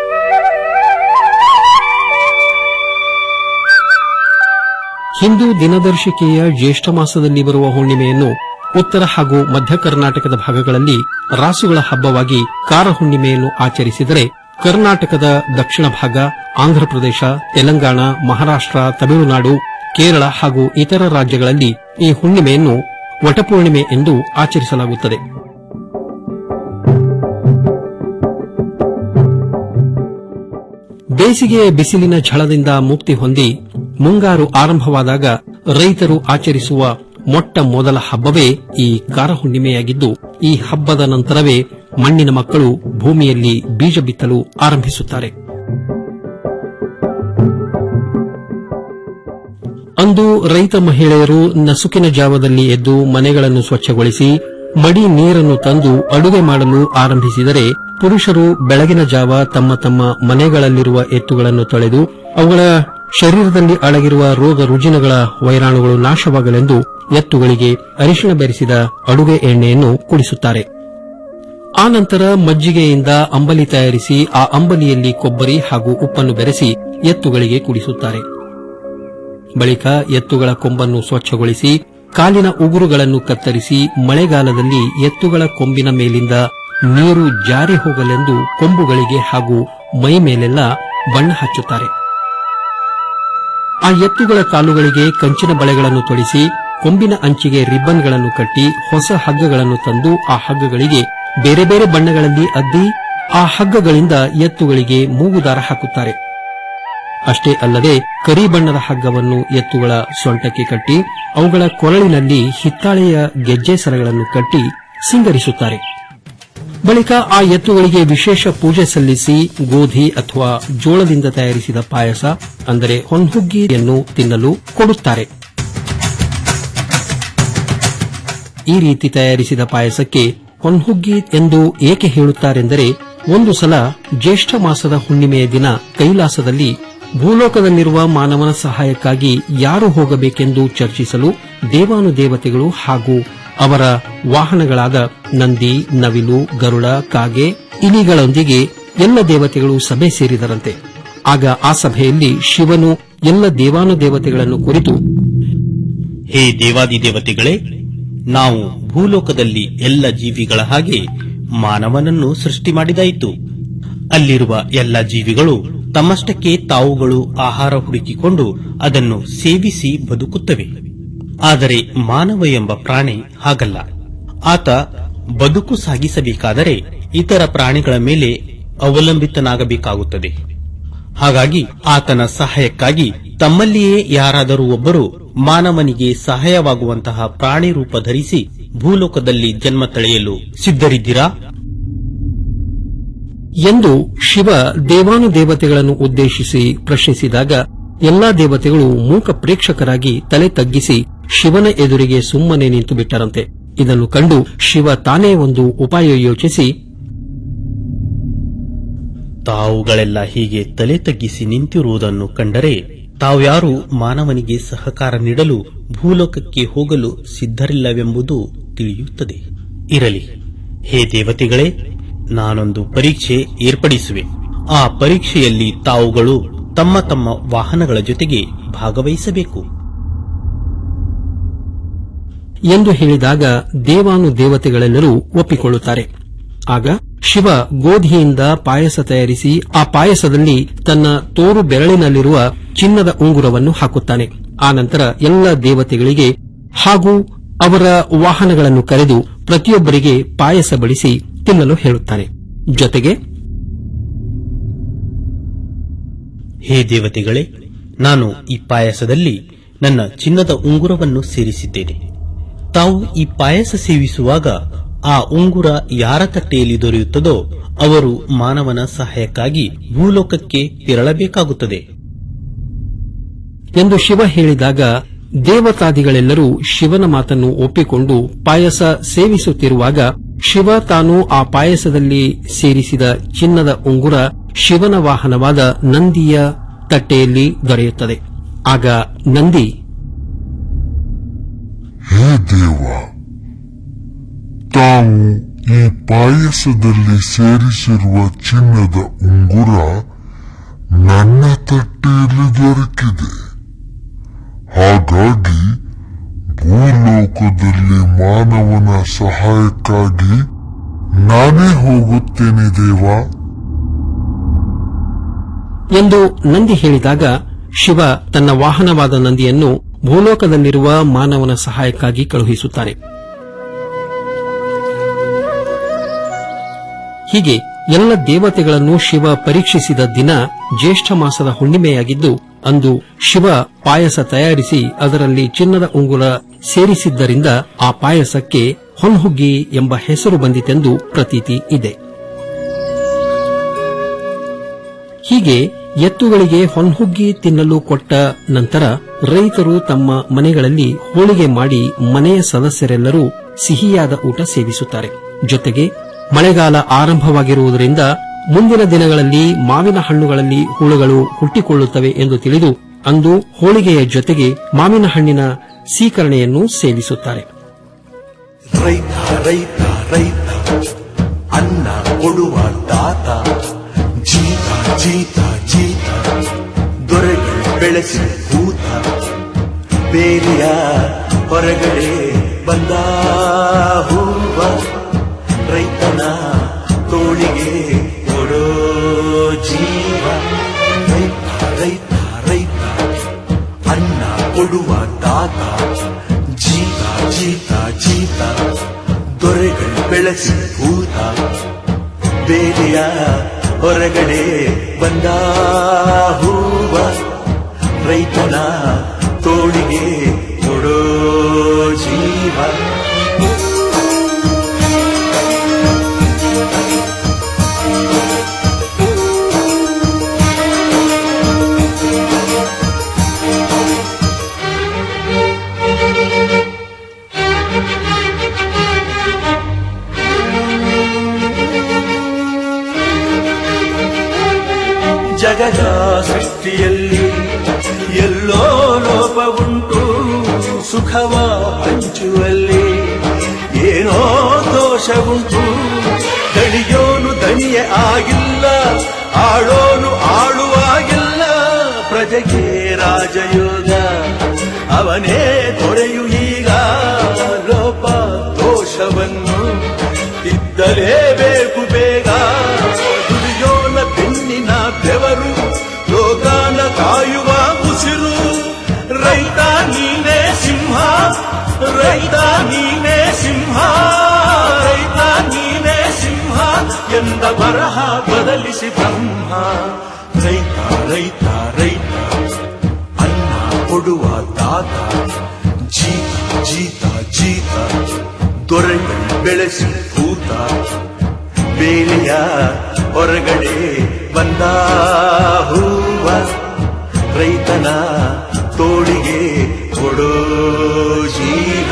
ಹಿಂದೂ ದಿನದರ್ಶಿಕೆಯ ಜ್ಯೇಷ್ಠ ಮಾಸದಲ್ಲಿ ಬರುವ ಹುಣ್ಣಿಮೆಯನ್ನು ಉತ್ತರ ಹಾಗೂ ಮಧ್ಯ ಕರ್ನಾಟಕದ ಭಾಗಗಳಲ್ಲಿ ರಾಸುಗಳ ಹಬ್ಬವಾಗಿ ಕಾರ ಹುಣ್ಣಿಮೆಯನ್ನು ಆಚರಿಸಿದರೆ ಕರ್ನಾಟಕದ ದಕ್ಷಿಣ ಭಾಗ ಆಂಧ್ರಪ್ರದೇಶ ತೆಲಂಗಾಣ ಮಹಾರಾಷ್ಟ್ರ ತಮಿಳುನಾಡು ಕೇರಳ ಹಾಗೂ ಇತರ ರಾಜ್ಯಗಳಲ್ಲಿ ಈ ಹುಣ್ಣಿಮೆಯನ್ನು ವಟಪೂರ್ಣಿಮೆ ಎಂದು ಆಚರಿಸಲಾಗುತ್ತದೆ ಬೇಸಿಗೆಯ ಬಿಸಿಲಿನ ಝಳದಿಂದ ಮುಕ್ತಿ ಹೊಂದಿ ಮುಂಗಾರು ಆರಂಭವಾದಾಗ ರೈತರು ಆಚರಿಸುವ ಮೊಟ್ಟ ಮೊದಲ ಹಬ್ಬವೇ ಈ ಕಾರಹುಣ್ಣಿಮೆಯಾಗಿದ್ದು ಈ ಹಬ್ಬದ ನಂತರವೇ ಮಣ್ಣಿನ ಮಕ್ಕಳು ಭೂಮಿಯಲ್ಲಿ ಬೀಜ ಬಿತ್ತಲು ಆರಂಭಿಸುತ್ತಾರೆ ಅಂದು ರೈತ ಮಹಿಳೆಯರು ನಸುಕಿನ ಜಾವದಲ್ಲಿ ಎದ್ದು ಮನೆಗಳನ್ನು ಸ್ವಚ್ಛಗೊಳಿಸಿ ಮಡಿ ನೀರನ್ನು ತಂದು ಅಡುಗೆ ಮಾಡಲು ಆರಂಭಿಸಿದರೆ ಪುರುಷರು ಬೆಳಗಿನ ಜಾವ ತಮ್ಮ ತಮ್ಮ ಮನೆಗಳಲ್ಲಿರುವ ಎತ್ತುಗಳನ್ನು ತೊಳೆದು ಅವುಗಳ ಶರೀರದಲ್ಲಿ ಅಡಗಿರುವ ರೋಗ ರುಜಿನಗಳ ವೈರಾಣುಗಳು ನಾಶವಾಗಲೆಂದು ಎತ್ತುಗಳಿಗೆ ಅರಿಶಿಣ ಬೆರೆಸಿದ ಅಡುಗೆ ಎಣ್ಣೆಯನ್ನು ಕುಡಿಸುತ್ತಾರೆ ಆ ನಂತರ ಮಜ್ಜಿಗೆಯಿಂದ ಅಂಬಲಿ ತಯಾರಿಸಿ ಆ ಅಂಬಲಿಯಲ್ಲಿ ಕೊಬ್ಬರಿ ಹಾಗೂ ಉಪ್ಪನ್ನು ಬೆರೆಸಿ ಎತ್ತುಗಳಿಗೆ ಕುಡಿಸುತ್ತಾರೆ ಬಳಿಕ ಎತ್ತುಗಳ ಕೊಂಬನ್ನು ಸ್ವಚ್ಛಗೊಳಿಸಿ ಕಾಲಿನ ಉಗುರುಗಳನ್ನು ಕತ್ತರಿಸಿ ಮಳೆಗಾಲದಲ್ಲಿ ಎತ್ತುಗಳ ಕೊಂಬಿನ ಮೇಲಿಂದ ನೀರು ಜಾರಿ ಹೋಗಲೆಂದು ಕೊಂಬುಗಳಿಗೆ ಹಾಗೂ ಮೈ ಮೇಲೆಲ್ಲ ಬಣ್ಣ ಹಚ್ಚುತ್ತಾರೆ ಆ ಎತ್ತುಗಳ ಕಾಲುಗಳಿಗೆ ಕಂಚಿನ ಬಳೆಗಳನ್ನು ತೊಡಿಸಿ ಕೊಂಬಿನ ಅಂಚಿಗೆ ರಿಬ್ಬನ್ಗಳನ್ನು ಕಟ್ಟಿ ಹೊಸ ಹಗ್ಗಗಳನ್ನು ತಂದು ಆ ಹಗ್ಗಗಳಿಗೆ ಬೇರೆ ಬೇರೆ ಬಣ್ಣಗಳಲ್ಲಿ ಅದ್ದಿ ಆ ಹಗ್ಗಗಳಿಂದ ಎತ್ತುಗಳಿಗೆ ಮೂಗುದಾರ ಹಾಕುತ್ತಾರೆ ಅಷ್ಟೇ ಅಲ್ಲದೆ ಕರಿ ಬಣ್ಣದ ಹಗ್ಗವನ್ನು ಎತ್ತುಗಳ ಸೊಂಟಕ್ಕೆ ಕಟ್ಟಿ ಅವುಗಳ ಕೊರಳಿನಲ್ಲಿ ಹಿತ್ತಾಳೆಯ ಗೆಜ್ಜೆ ಸರಗಳನ್ನು ಕಟ್ಟಿ ಸಿಂಗರಿಸುತ್ತಾರೆ ಬಳಿಕ ಆ ಎತ್ತುಗಳಿಗೆ ವಿಶೇಷ ಪೂಜೆ ಸಲ್ಲಿಸಿ ಗೋಧಿ ಅಥವಾ ಜೋಳದಿಂದ ತಯಾರಿಸಿದ ಪಾಯಸ ಅಂದರೆ ಹೊನ್ಹುಗ್ಗಿಯನ್ನು ತಿನ್ನಲು ಕೊಡುತ್ತಾರೆ ಈ ರೀತಿ ತಯಾರಿಸಿದ ಪಾಯಸಕ್ಕೆ ಹೊನ್ಹುಗ್ಗಿ ಎಂದು ಏಕೆ ಹೇಳುತ್ತಾರೆಂದರೆ ಒಂದು ಸಲ ಜ್ಯೇಷ್ಠ ಮಾಸದ ಹುಣ್ಣಿಮೆಯ ದಿನ ಕೈಲಾಸದಲ್ಲಿ ಭೂಲೋಕದಲ್ಲಿರುವ ಮಾನವನ ಸಹಾಯಕ್ಕಾಗಿ ಯಾರು ಹೋಗಬೇಕೆಂದು ಚರ್ಚಿಸಲು ದೇವಾನುದೇವತೆಗಳು ಹಾಗೂ ಅವರ ವಾಹನಗಳಾದ ನಂದಿ ನವಿಲು ಗರುಡ ಕಾಗೆ ಇಲಿಗಳೊಂದಿಗೆ ಎಲ್ಲ ದೇವತೆಗಳು ಸಭೆ ಸೇರಿದರಂತೆ ಆಗ ಆ ಸಭೆಯಲ್ಲಿ ಶಿವನು ಎಲ್ಲ ದೇವಾನುದೇವತೆಗಳನ್ನು ಕುರಿತು ಹೇ ದೇವಾದಿದೇವತೆಗಳೇ ನಾವು ಭೂಲೋಕದಲ್ಲಿ ಎಲ್ಲ ಜೀವಿಗಳ ಹಾಗೆ ಮಾನವನನ್ನು ಸೃಷ್ಟಿ ಮಾಡಿದಾಯಿತು ಅಲ್ಲಿರುವ ಎಲ್ಲ ಜೀವಿಗಳು ತಮ್ಮಷ್ಟಕ್ಕೆ ತಾವುಗಳು ಆಹಾರ ಹುಡುಕಿಕೊಂಡು ಅದನ್ನು ಸೇವಿಸಿ ಬದುಕುತ್ತವೆ ಆದರೆ ಮಾನವ ಎಂಬ ಪ್ರಾಣಿ ಹಾಗಲ್ಲ ಆತ ಬದುಕು ಸಾಗಿಸಬೇಕಾದರೆ ಇತರ ಪ್ರಾಣಿಗಳ ಮೇಲೆ ಅವಲಂಬಿತನಾಗಬೇಕಾಗುತ್ತದೆ ಹಾಗಾಗಿ ಆತನ ಸಹಾಯಕ್ಕಾಗಿ ತಮ್ಮಲ್ಲಿಯೇ ಯಾರಾದರೂ ಒಬ್ಬರು ಮಾನವನಿಗೆ ಸಹಾಯವಾಗುವಂತಹ ಪ್ರಾಣಿ ರೂಪ ಧರಿಸಿ ಭೂಲೋಕದಲ್ಲಿ ಜನ್ಮ ತಳೆಯಲು ಸಿದ್ಧರಿದ್ದೀರಾ ಎಂದು ಶಿವ ದೇವಾನುದೇವತೆಗಳನ್ನು ಉದ್ದೇಶಿಸಿ ಪ್ರಶ್ನಿಸಿದಾಗ ಎಲ್ಲಾ ದೇವತೆಗಳು ಮೂಕ ಪ್ರೇಕ್ಷಕರಾಗಿ ತಲೆ ತಗ್ಗಿಸಿ ಶಿವನ ಎದುರಿಗೆ ಸುಮ್ಮನೆ ನಿಂತು ಬಿಟ್ಟರಂತೆ ಇದನ್ನು ಕಂಡು ಶಿವ ತಾನೇ ಒಂದು ಉಪಾಯ ಯೋಚಿಸಿ ತಾವುಗಳೆಲ್ಲ ಹೀಗೆ ತಲೆ ತಗ್ಗಿಸಿ ನಿಂತಿರುವುದನ್ನು ಕಂಡರೆ ತಾವ್ಯಾರು ಮಾನವನಿಗೆ ಸಹಕಾರ ನೀಡಲು ಭೂಲೋಕಕ್ಕೆ ಹೋಗಲು ಸಿದ್ಧರಿಲ್ಲವೆಂಬುದು ತಿಳಿಯುತ್ತದೆ ಇರಲಿ ಹೇ ದೇವತೆಗಳೇ ನಾನೊಂದು ಪರೀಕ್ಷೆ ಏರ್ಪಡಿಸುವೆ ಆ ಪರೀಕ್ಷೆಯಲ್ಲಿ ತಾವುಗಳು ತಮ್ಮ ತಮ್ಮ ವಾಹನಗಳ ಜೊತೆಗೆ ಭಾಗವಹಿಸಬೇಕು ಎಂದು ಹೇಳಿದಾಗ ದೇವಾನು ದೇವತೆಗಳೆಲ್ಲರೂ ಒಪ್ಪಿಕೊಳ್ಳುತ್ತಾರೆ ಆಗ ಶಿವ ಗೋಧಿಯಿಂದ ಪಾಯಸ ತಯಾರಿಸಿ ಆ ಪಾಯಸದಲ್ಲಿ ತನ್ನ ತೋರು ಬೆರಳಿನಲ್ಲಿರುವ ಚಿನ್ನದ ಉಂಗುರವನ್ನು ಹಾಕುತ್ತಾನೆ ಆನಂತರ ಎಲ್ಲ ದೇವತೆಗಳಿಗೆ ಹಾಗೂ ಅವರ ವಾಹನಗಳನ್ನು ಕರೆದು ಪ್ರತಿಯೊಬ್ಬರಿಗೆ ಪಾಯಸ ಬಡಿಸಿ ತಿನ್ನಲು ಹೇಳುತ್ತಾನೆ ಜೊತೆಗೆ ಹೇ ದೇವತೆಗಳೇ ನಾನು ಈ ಪಾಯಸದಲ್ಲಿ ನನ್ನ ಚಿನ್ನದ ಉಂಗುರವನ್ನು ಸೇರಿಸಿದ್ದೇನೆ ತಾವು ಈ ಪಾಯಸ ಸೇವಿಸುವಾಗ ಆ ಉಂಗುರ ಯಾರ ತಟ್ಟೆಯಲ್ಲಿ ದೊರೆಯುತ್ತದೋ ಅವರು ಮಾನವನ ಸಹಾಯಕ್ಕಾಗಿ ಭೂಲೋಕಕ್ಕೆ ತೆರಳಬೇಕಾಗುತ್ತದೆ ಎಂದು ಶಿವ ಹೇಳಿದಾಗ ದೇವತಾದಿಗಳೆಲ್ಲರೂ ಶಿವನ ಮಾತನ್ನು ಒಪ್ಪಿಕೊಂಡು ಪಾಯಸ ಸೇವಿಸುತ್ತಿರುವಾಗ ಶಿವ ತಾನು ಆ ಪಾಯಸದಲ್ಲಿ ಸೇರಿಸಿದ ಚಿನ್ನದ ಉಂಗುರ ಶಿವನ ವಾಹನವಾದ ನಂದಿಯ ತಟ್ಟೆಯಲ್ಲಿ ದೊರೆಯುತ್ತದೆ ಆಗ ನಂದಿ ಹೇ ದೇವ ತಾವು ಈ ಪಾಯಸದಲ್ಲಿ ಸೇರಿಸಿರುವ ಚಿನ್ನದ ಉಂಗುರ ನನ್ನ ತಟ್ಟೆಯಲ್ಲಿ ದೊರಕಿದೆ ಹಾಗಾಗಿ ಭೂಲೋಕದಲ್ಲಿ ಮಾನವನ ಸಹಾಯಕ್ಕಾಗಿ ನಾನೇ ಹೋಗುತ್ತೇನೆ ದೇವಾ ಎಂದು ನಂದಿ ಹೇಳಿದಾಗ ಶಿವ ತನ್ನ ವಾಹನವಾದ ನಂದಿಯನ್ನು ಭೂಲೋಕದಲ್ಲಿರುವ ಮಾನವನ ಸಹಾಯಕ್ಕಾಗಿ ಕಳುಹಿಸುತ್ತಾನೆ ಹೀಗೆ ಎಲ್ಲ ದೇವತೆಗಳನ್ನು ಶಿವ ಪರೀಕ್ಷಿಸಿದ ದಿನ ಜ್ಯೇಷ್ಠ ಮಾಸದ ಹುಣ್ಣಿಮೆಯಾಗಿದ್ದು ಅಂದು ಶಿವ ಪಾಯಸ ತಯಾರಿಸಿ ಅದರಲ್ಲಿ ಚಿನ್ನದ ಉಂಗುರ ಸೇರಿಸಿದ್ದರಿಂದ ಆ ಪಾಯಸಕ್ಕೆ ಹೊನ್ಹುಗ್ಗಿ ಎಂಬ ಹೆಸರು ಬಂದಿತೆಂದು ಪ್ರತೀತಿ ಇದೆ ಹೀಗೆ ಎತ್ತುಗಳಿಗೆ ಹೊನ್ಹುಗ್ಗಿ ತಿನ್ನಲು ಕೊಟ್ಟ ನಂತರ ರೈತರು ತಮ್ಮ ಮನೆಗಳಲ್ಲಿ ಹೋಳಿಗೆ ಮಾಡಿ ಮನೆಯ ಸದಸ್ಯರೆಲ್ಲರೂ ಸಿಹಿಯಾದ ಊಟ ಸೇವಿಸುತ್ತಾರೆ ಜೊತೆಗೆ ಮಳೆಗಾಲ ಆರಂಭವಾಗಿರುವುದರಿಂದ ಮುಂದಿನ ದಿನಗಳಲ್ಲಿ ಮಾವಿನ ಹಣ್ಣುಗಳಲ್ಲಿ ಹುಳುಗಳು ಹುಟ್ಟಿಕೊಳ್ಳುತ್ತವೆ ಎಂದು ತಿಳಿದು ಅಂದು ಹೋಳಿಗೆಯ ಜೊತೆಗೆ ಮಾವಿನ ಹಣ್ಣಿನ ಸೀಕರಣೆಯನ್ನು ಸೇವಿಸುತ್ತಾರೆ ರೈತ ರೈತ ರೈತ ಅನ್ನ ಕೊಡುವ ತಾತ ಜೀತ ಜೀತ ಜೀತ ದೊರೆಗಳು ಬೆಳೆಸಿ ಭೂತ ಬೇಲಿಯ ಹೊರಗಡೆ ಬಂದ ಹೂವ ರೈತನ ತೋಳಿಗೆ ಕೊಡೋ ಜೀವ ರೈತ ರೈತ ರೈತ ಅನ್ನ ಕೊಡುವ ತಾತ ಜೀತ ಜೀತ ಜೀತ ದೊರೆಗಳು ಬೆಳೆಸಿ ಭೂತ ಬೇಲಿಯ ಹೊರಗಡೆ ಬಂದ ಹೂವ ರೈತನ ತೋಳಿಗೆ ಕೊಡೋ ಜೀವ ಜಗದ ಸೃಷ್ಟಿಯಲ್ಲಿ ಎಲ್ಲೋ ಲೋಪ ಉಂಟು ಸುಖವ ಹಂಚುವಲ್ಲಿ ಏನೋ ದೋಷ ಉಂಟು ದಣಿಯೋನು ದಣಿಯೇ ಆಗಿಲ್ಲ ಆಳೋನು ಆಳುವಾಗಿಲ್ಲ ರಾಜಯೋಗ ಅವನೇ ತೊರೆಯು ಈಗ ಲೋಪ ದೋಷವನ್ನು ತಿದ್ದಲೇಬೇಕು ಬೇಗ ದುಡಿಯೋನ ಬೆನ್ನಿನ ಬೆವರು ಲೋಕಾನ ಕಾಯುವ ಉಸಿರು ರೈತ ನೀನೇ ಸಿಂಹ ರೈತ ನೀನೇ ಸಿಂಹ ರೈತ ನೀನೇ ಸಿಂಹ ಎಂದ ಬರಹ ಬದಲಿಸಿ ಬ್ರಹ್ಮ ರೈತ ರೈತ ರೈತ ಅನ್ನ ಕೊಡುವ ತಾತ ಜೀತ ಜೀತ ಜೀತ ದೊರೆಗಳು ಬೆಳೆಸಿ ಭೂತ ಬೇಲಿಯ ಹೊರಗಡೆ ಬಂದ ಹೂವ ರೈತನ ತೋಳಿಗೆ ಕೊಡೋ ಜೀವ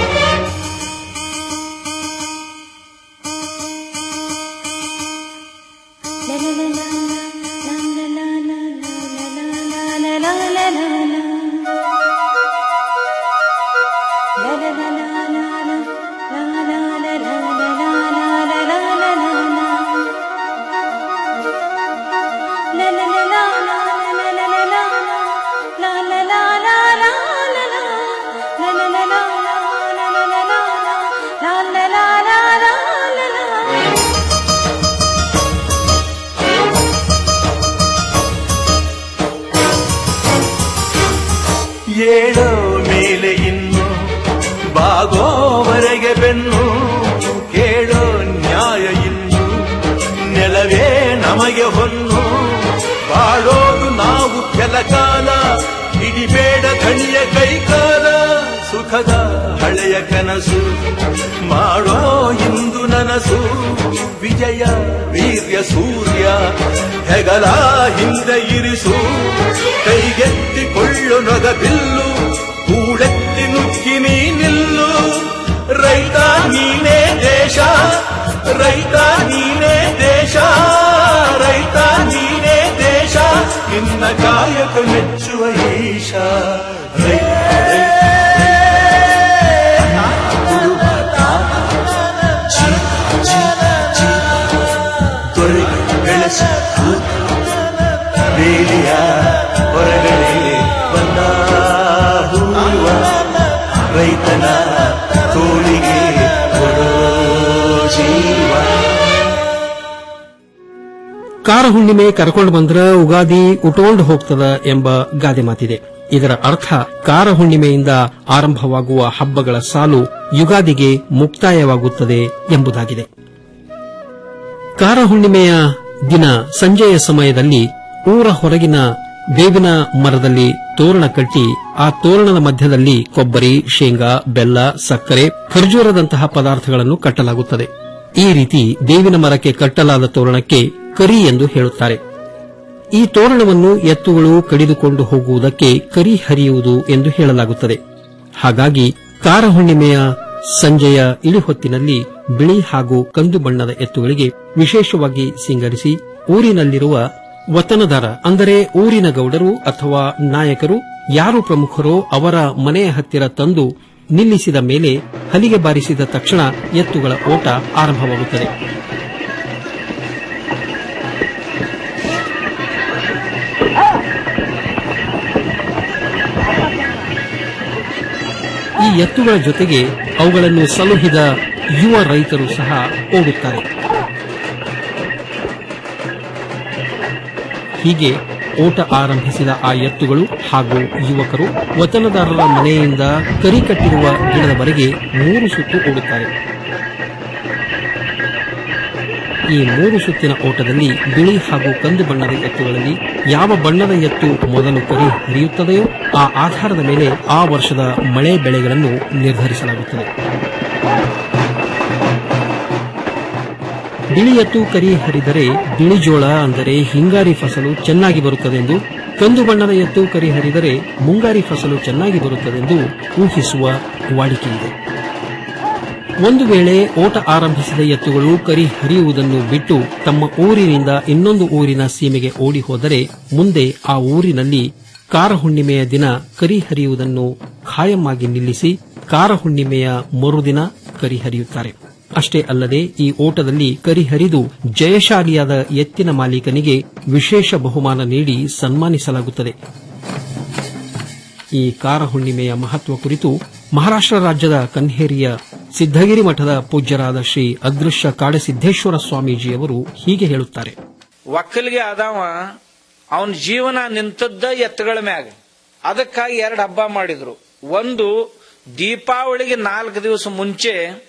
ಏಳೋ ಮೇಲೆ ಇನ್ನು ಬಾಗೋವರೆಗೆ ಬೆನ್ನು ಕೇಳೋ ನ್ಯಾಯ ಇನ್ನು ನೆಲವೇ ನಮಗೆ ಹೊನ್ನು ಬಾಳೋದು ನಾವು ಕೆಲ ಕಾಲ ಹಿಡಿಬೇಡ ಕಣಿಯ ಕೈಕಾಲ ಸುಖದ ಹಳೆಯ ಕನಸು ಮಾಡೋ ಇಂದು ನನಸು ವಿಜಯ ವೀರ್ಯ ಸೂರ್ಯ ಹೆಗಲ ಹಿಂದೆ ಇರಿಸು ಕೈಗೆತ್ತಿಕೊಳ್ಳು ನೊಗ ಬಿಲ್ಲು ಕೂಡೆತ್ತಿ ನುಗ್ಗಿ ನೀ ನಿಲ್ಲು ರೈತ ನೀನೇ ದೇಶ ರೈತ ನೀನೇ ದೇಶ ರೈತ ನೀನೇ ದೇಶ ನಿನ್ನ ಕಾಯಕ ಮೆಚ್ಚುವ ಈಶ ರೈತ ದೊರೆಗಳು ಬೆಳೆಸಿ ಬೇಲಿಯ ಹೊರಗಡೆ ಬಂದ ಹೂವ ರೈತನ ತೋಳಿಗೆ ಕೊಡೋ ಜೀವ ಕಾರ ಹುಣ್ಣಿಮೆ ಕರ್ಕೊಂಡು ಬಂದ್ರ ಉಗಾದಿ ಉಟೋಂಡ್ ಹೋಗ್ತದ ಎಂಬ ಗಾದೆ ಮಾತಿದೆ ಇದರ ಅರ್ಥ ಕಾರ ಹುಣ್ಣಿಮೆಯಿಂದ ಆರಂಭವಾಗುವ ಹಬ್ಬಗಳ ಸಾಲು ಯುಗಾದಿಗೆ ಮುಕ್ತಾಯವಾಗುತ್ತದೆ ಎಂಬುದಾಗಿದೆ ಕಾರ ಹುಣ್ಣಿಮೆಯ ದಿನ ಸಂಜೆಯ ಸಮಯದಲ್ಲಿ ಊರ ಹೊರಗಿನ ಬೇವಿನ ಮರದಲ್ಲಿ ತೋರಣ ಕಟ್ಟಿ ಆ ತೋರಣದ ಮಧ್ಯದಲ್ಲಿ ಕೊಬ್ಬರಿ ಶೇಂಗಾ ಬೆಲ್ಲ ಸಕ್ಕರೆ ಖರ್ಜೂರದಂತಹ ಪದಾರ್ಥಗಳನ್ನು ಕಟ್ಟಲಾಗುತ್ತದೆ ಈ ರೀತಿ ಬೇವಿನ ಮರಕ್ಕೆ ಕಟ್ಟಲಾದ ತೋರಣಕ್ಕೆ ಕರಿ ಎಂದು ಹೇಳುತ್ತಾರೆ ಈ ತೋರಣವನ್ನು ಎತ್ತುಗಳು ಕಡಿದುಕೊಂಡು ಹೋಗುವುದಕ್ಕೆ ಕರಿ ಹರಿಯುವುದು ಎಂದು ಹೇಳಲಾಗುತ್ತದೆ ಹಾಗಾಗಿ ಕಾರ ಹುಣ್ಣಿಮೆಯ ಸಂಜೆಯ ಇಳಿಹೊತ್ತಿನಲ್ಲಿ ಬಿಳಿ ಹಾಗೂ ಕಂದು ಬಣ್ಣದ ಎತ್ತುಗಳಿಗೆ ವಿಶೇಷವಾಗಿ ಸಿಂಗರಿಸಿ ಊರಿನಲ್ಲಿರುವ ವತನದಾರ ಅಂದರೆ ಊರಿನ ಗೌಡರು ಅಥವಾ ನಾಯಕರು ಯಾರು ಪ್ರಮುಖರೋ ಅವರ ಮನೆಯ ಹತ್ತಿರ ತಂದು ನಿಲ್ಲಿಸಿದ ಮೇಲೆ ಹಲಿಗೆ ಬಾರಿಸಿದ ತಕ್ಷಣ ಎತ್ತುಗಳ ಓಟ ಆರಂಭವಾಗುತ್ತದೆ ಈ ಎತ್ತುಗಳ ಜೊತೆಗೆ ಅವುಗಳನ್ನು ಸಲುಹಿದ ಯುವ ರೈತರು ಸಹ ಓಡುತ್ತಾರೆ ಹೀಗೆ ಓಟ ಆರಂಭಿಸಿದ ಆ ಎತ್ತುಗಳು ಹಾಗೂ ಯುವಕರು ವತನದಾರರ ಮನೆಯಿಂದ ಕರಿ ಕಟ್ಟಿರುವ ಗಿಡದವರೆಗೆ ಮೂರು ಸುತ್ತು ಓಡುತ್ತಾರೆ ಈ ಮೂರು ಸುತ್ತಿನ ಓಟದಲ್ಲಿ ಬಿಳಿ ಹಾಗೂ ಕಂದು ಬಣ್ಣದ ಎತ್ತುಗಳಲ್ಲಿ ಯಾವ ಬಣ್ಣದ ಎತ್ತು ಮೊದಲು ಕರಿ ಹರಿಯುತ್ತದೆಯೋ ಆ ಆಧಾರದ ಮೇಲೆ ಆ ವರ್ಷದ ಮಳೆ ಬೆಳೆಗಳನ್ನು ನಿರ್ಧರಿಸಲಾಗುತ್ತದೆ ಬಿಳಿ ಎತ್ತು ಕರಿ ಹರಿದರೆ ಬಿಳಿ ಜೋಳ ಅಂದರೆ ಹಿಂಗಾರಿ ಫಸಲು ಚೆನ್ನಾಗಿ ಬರುತ್ತದೆಂದು ಕಂದು ಬಣ್ಣದ ಎತ್ತು ಕರಿ ಹರಿದರೆ ಮುಂಗಾರಿ ಫಸಲು ಚೆನ್ನಾಗಿ ಬರುತ್ತದೆಂದು ಊಹಿಸುವ ವಾಡಿಕೆಯಿದೆ ಒಂದು ವೇಳೆ ಓಟ ಆರಂಭಿಸಿದ ಎತ್ತುಗಳು ಕರಿ ಹರಿಯುವುದನ್ನು ಬಿಟ್ಟು ತಮ್ಮ ಊರಿನಿಂದ ಇನ್ನೊಂದು ಊರಿನ ಸೀಮೆಗೆ ಓಡಿ ಹೋದರೆ ಮುಂದೆ ಆ ಊರಿನಲ್ಲಿ ಕಾರ ಹುಣ್ಣಿಮೆಯ ದಿನ ಕರಿ ಹರಿಯುವುದನ್ನು ಖಾಯಮಾಗಿ ನಿಲ್ಲಿಸಿ ಕಾರ ಹುಣ್ಣಿಮೆಯ ಮರುದಿನ ಕರಿ ಹರಿಯುತ್ತಾರೆ ಅಷ್ಟೇ ಅಲ್ಲದೆ ಈ ಓಟದಲ್ಲಿ ಕರಿ ಹರಿದು ಜಯಶಾಲಿಯಾದ ಎತ್ತಿನ ಮಾಲೀಕನಿಗೆ ವಿಶೇಷ ಬಹುಮಾನ ನೀಡಿ ಸನ್ಮಾನಿಸಲಾಗುತ್ತದೆ ಈ ಕಾರ ಹುಣ್ಣಿಮೆಯ ಮಹತ್ವ ಕುರಿತು ಮಹಾರಾಷ್ಟ್ರ ರಾಜ್ಯದ ಕನ್ಹೇರಿಯ ಸಿದ್ದಗಿರಿ ಮಠದ ಪೂಜ್ಯರಾದ ಶ್ರೀ ಅದೃಶ್ಯ ಕಾಡಸಿದ್ದೇಶ್ವರ ಸ್ವಾಮೀಜಿಯವರು ಹೀಗೆ ಹೇಳುತ್ತಾರೆ ಒಕ್ಕಲಿಗೆ ಆದವ ಅವನ ಜೀವನ ನಿಂತದ್ದ ಎತ್ತುಗಳ ಮ್ಯಾಗ ಅದಕ್ಕಾಗಿ ಎರಡು ಹಬ್ಬ ಮಾಡಿದ್ರು ಒಂದು ದೀಪಾವಳಿಗೆ ನಾಲ್ಕು ದಿವಸ ಮುಂಚೆ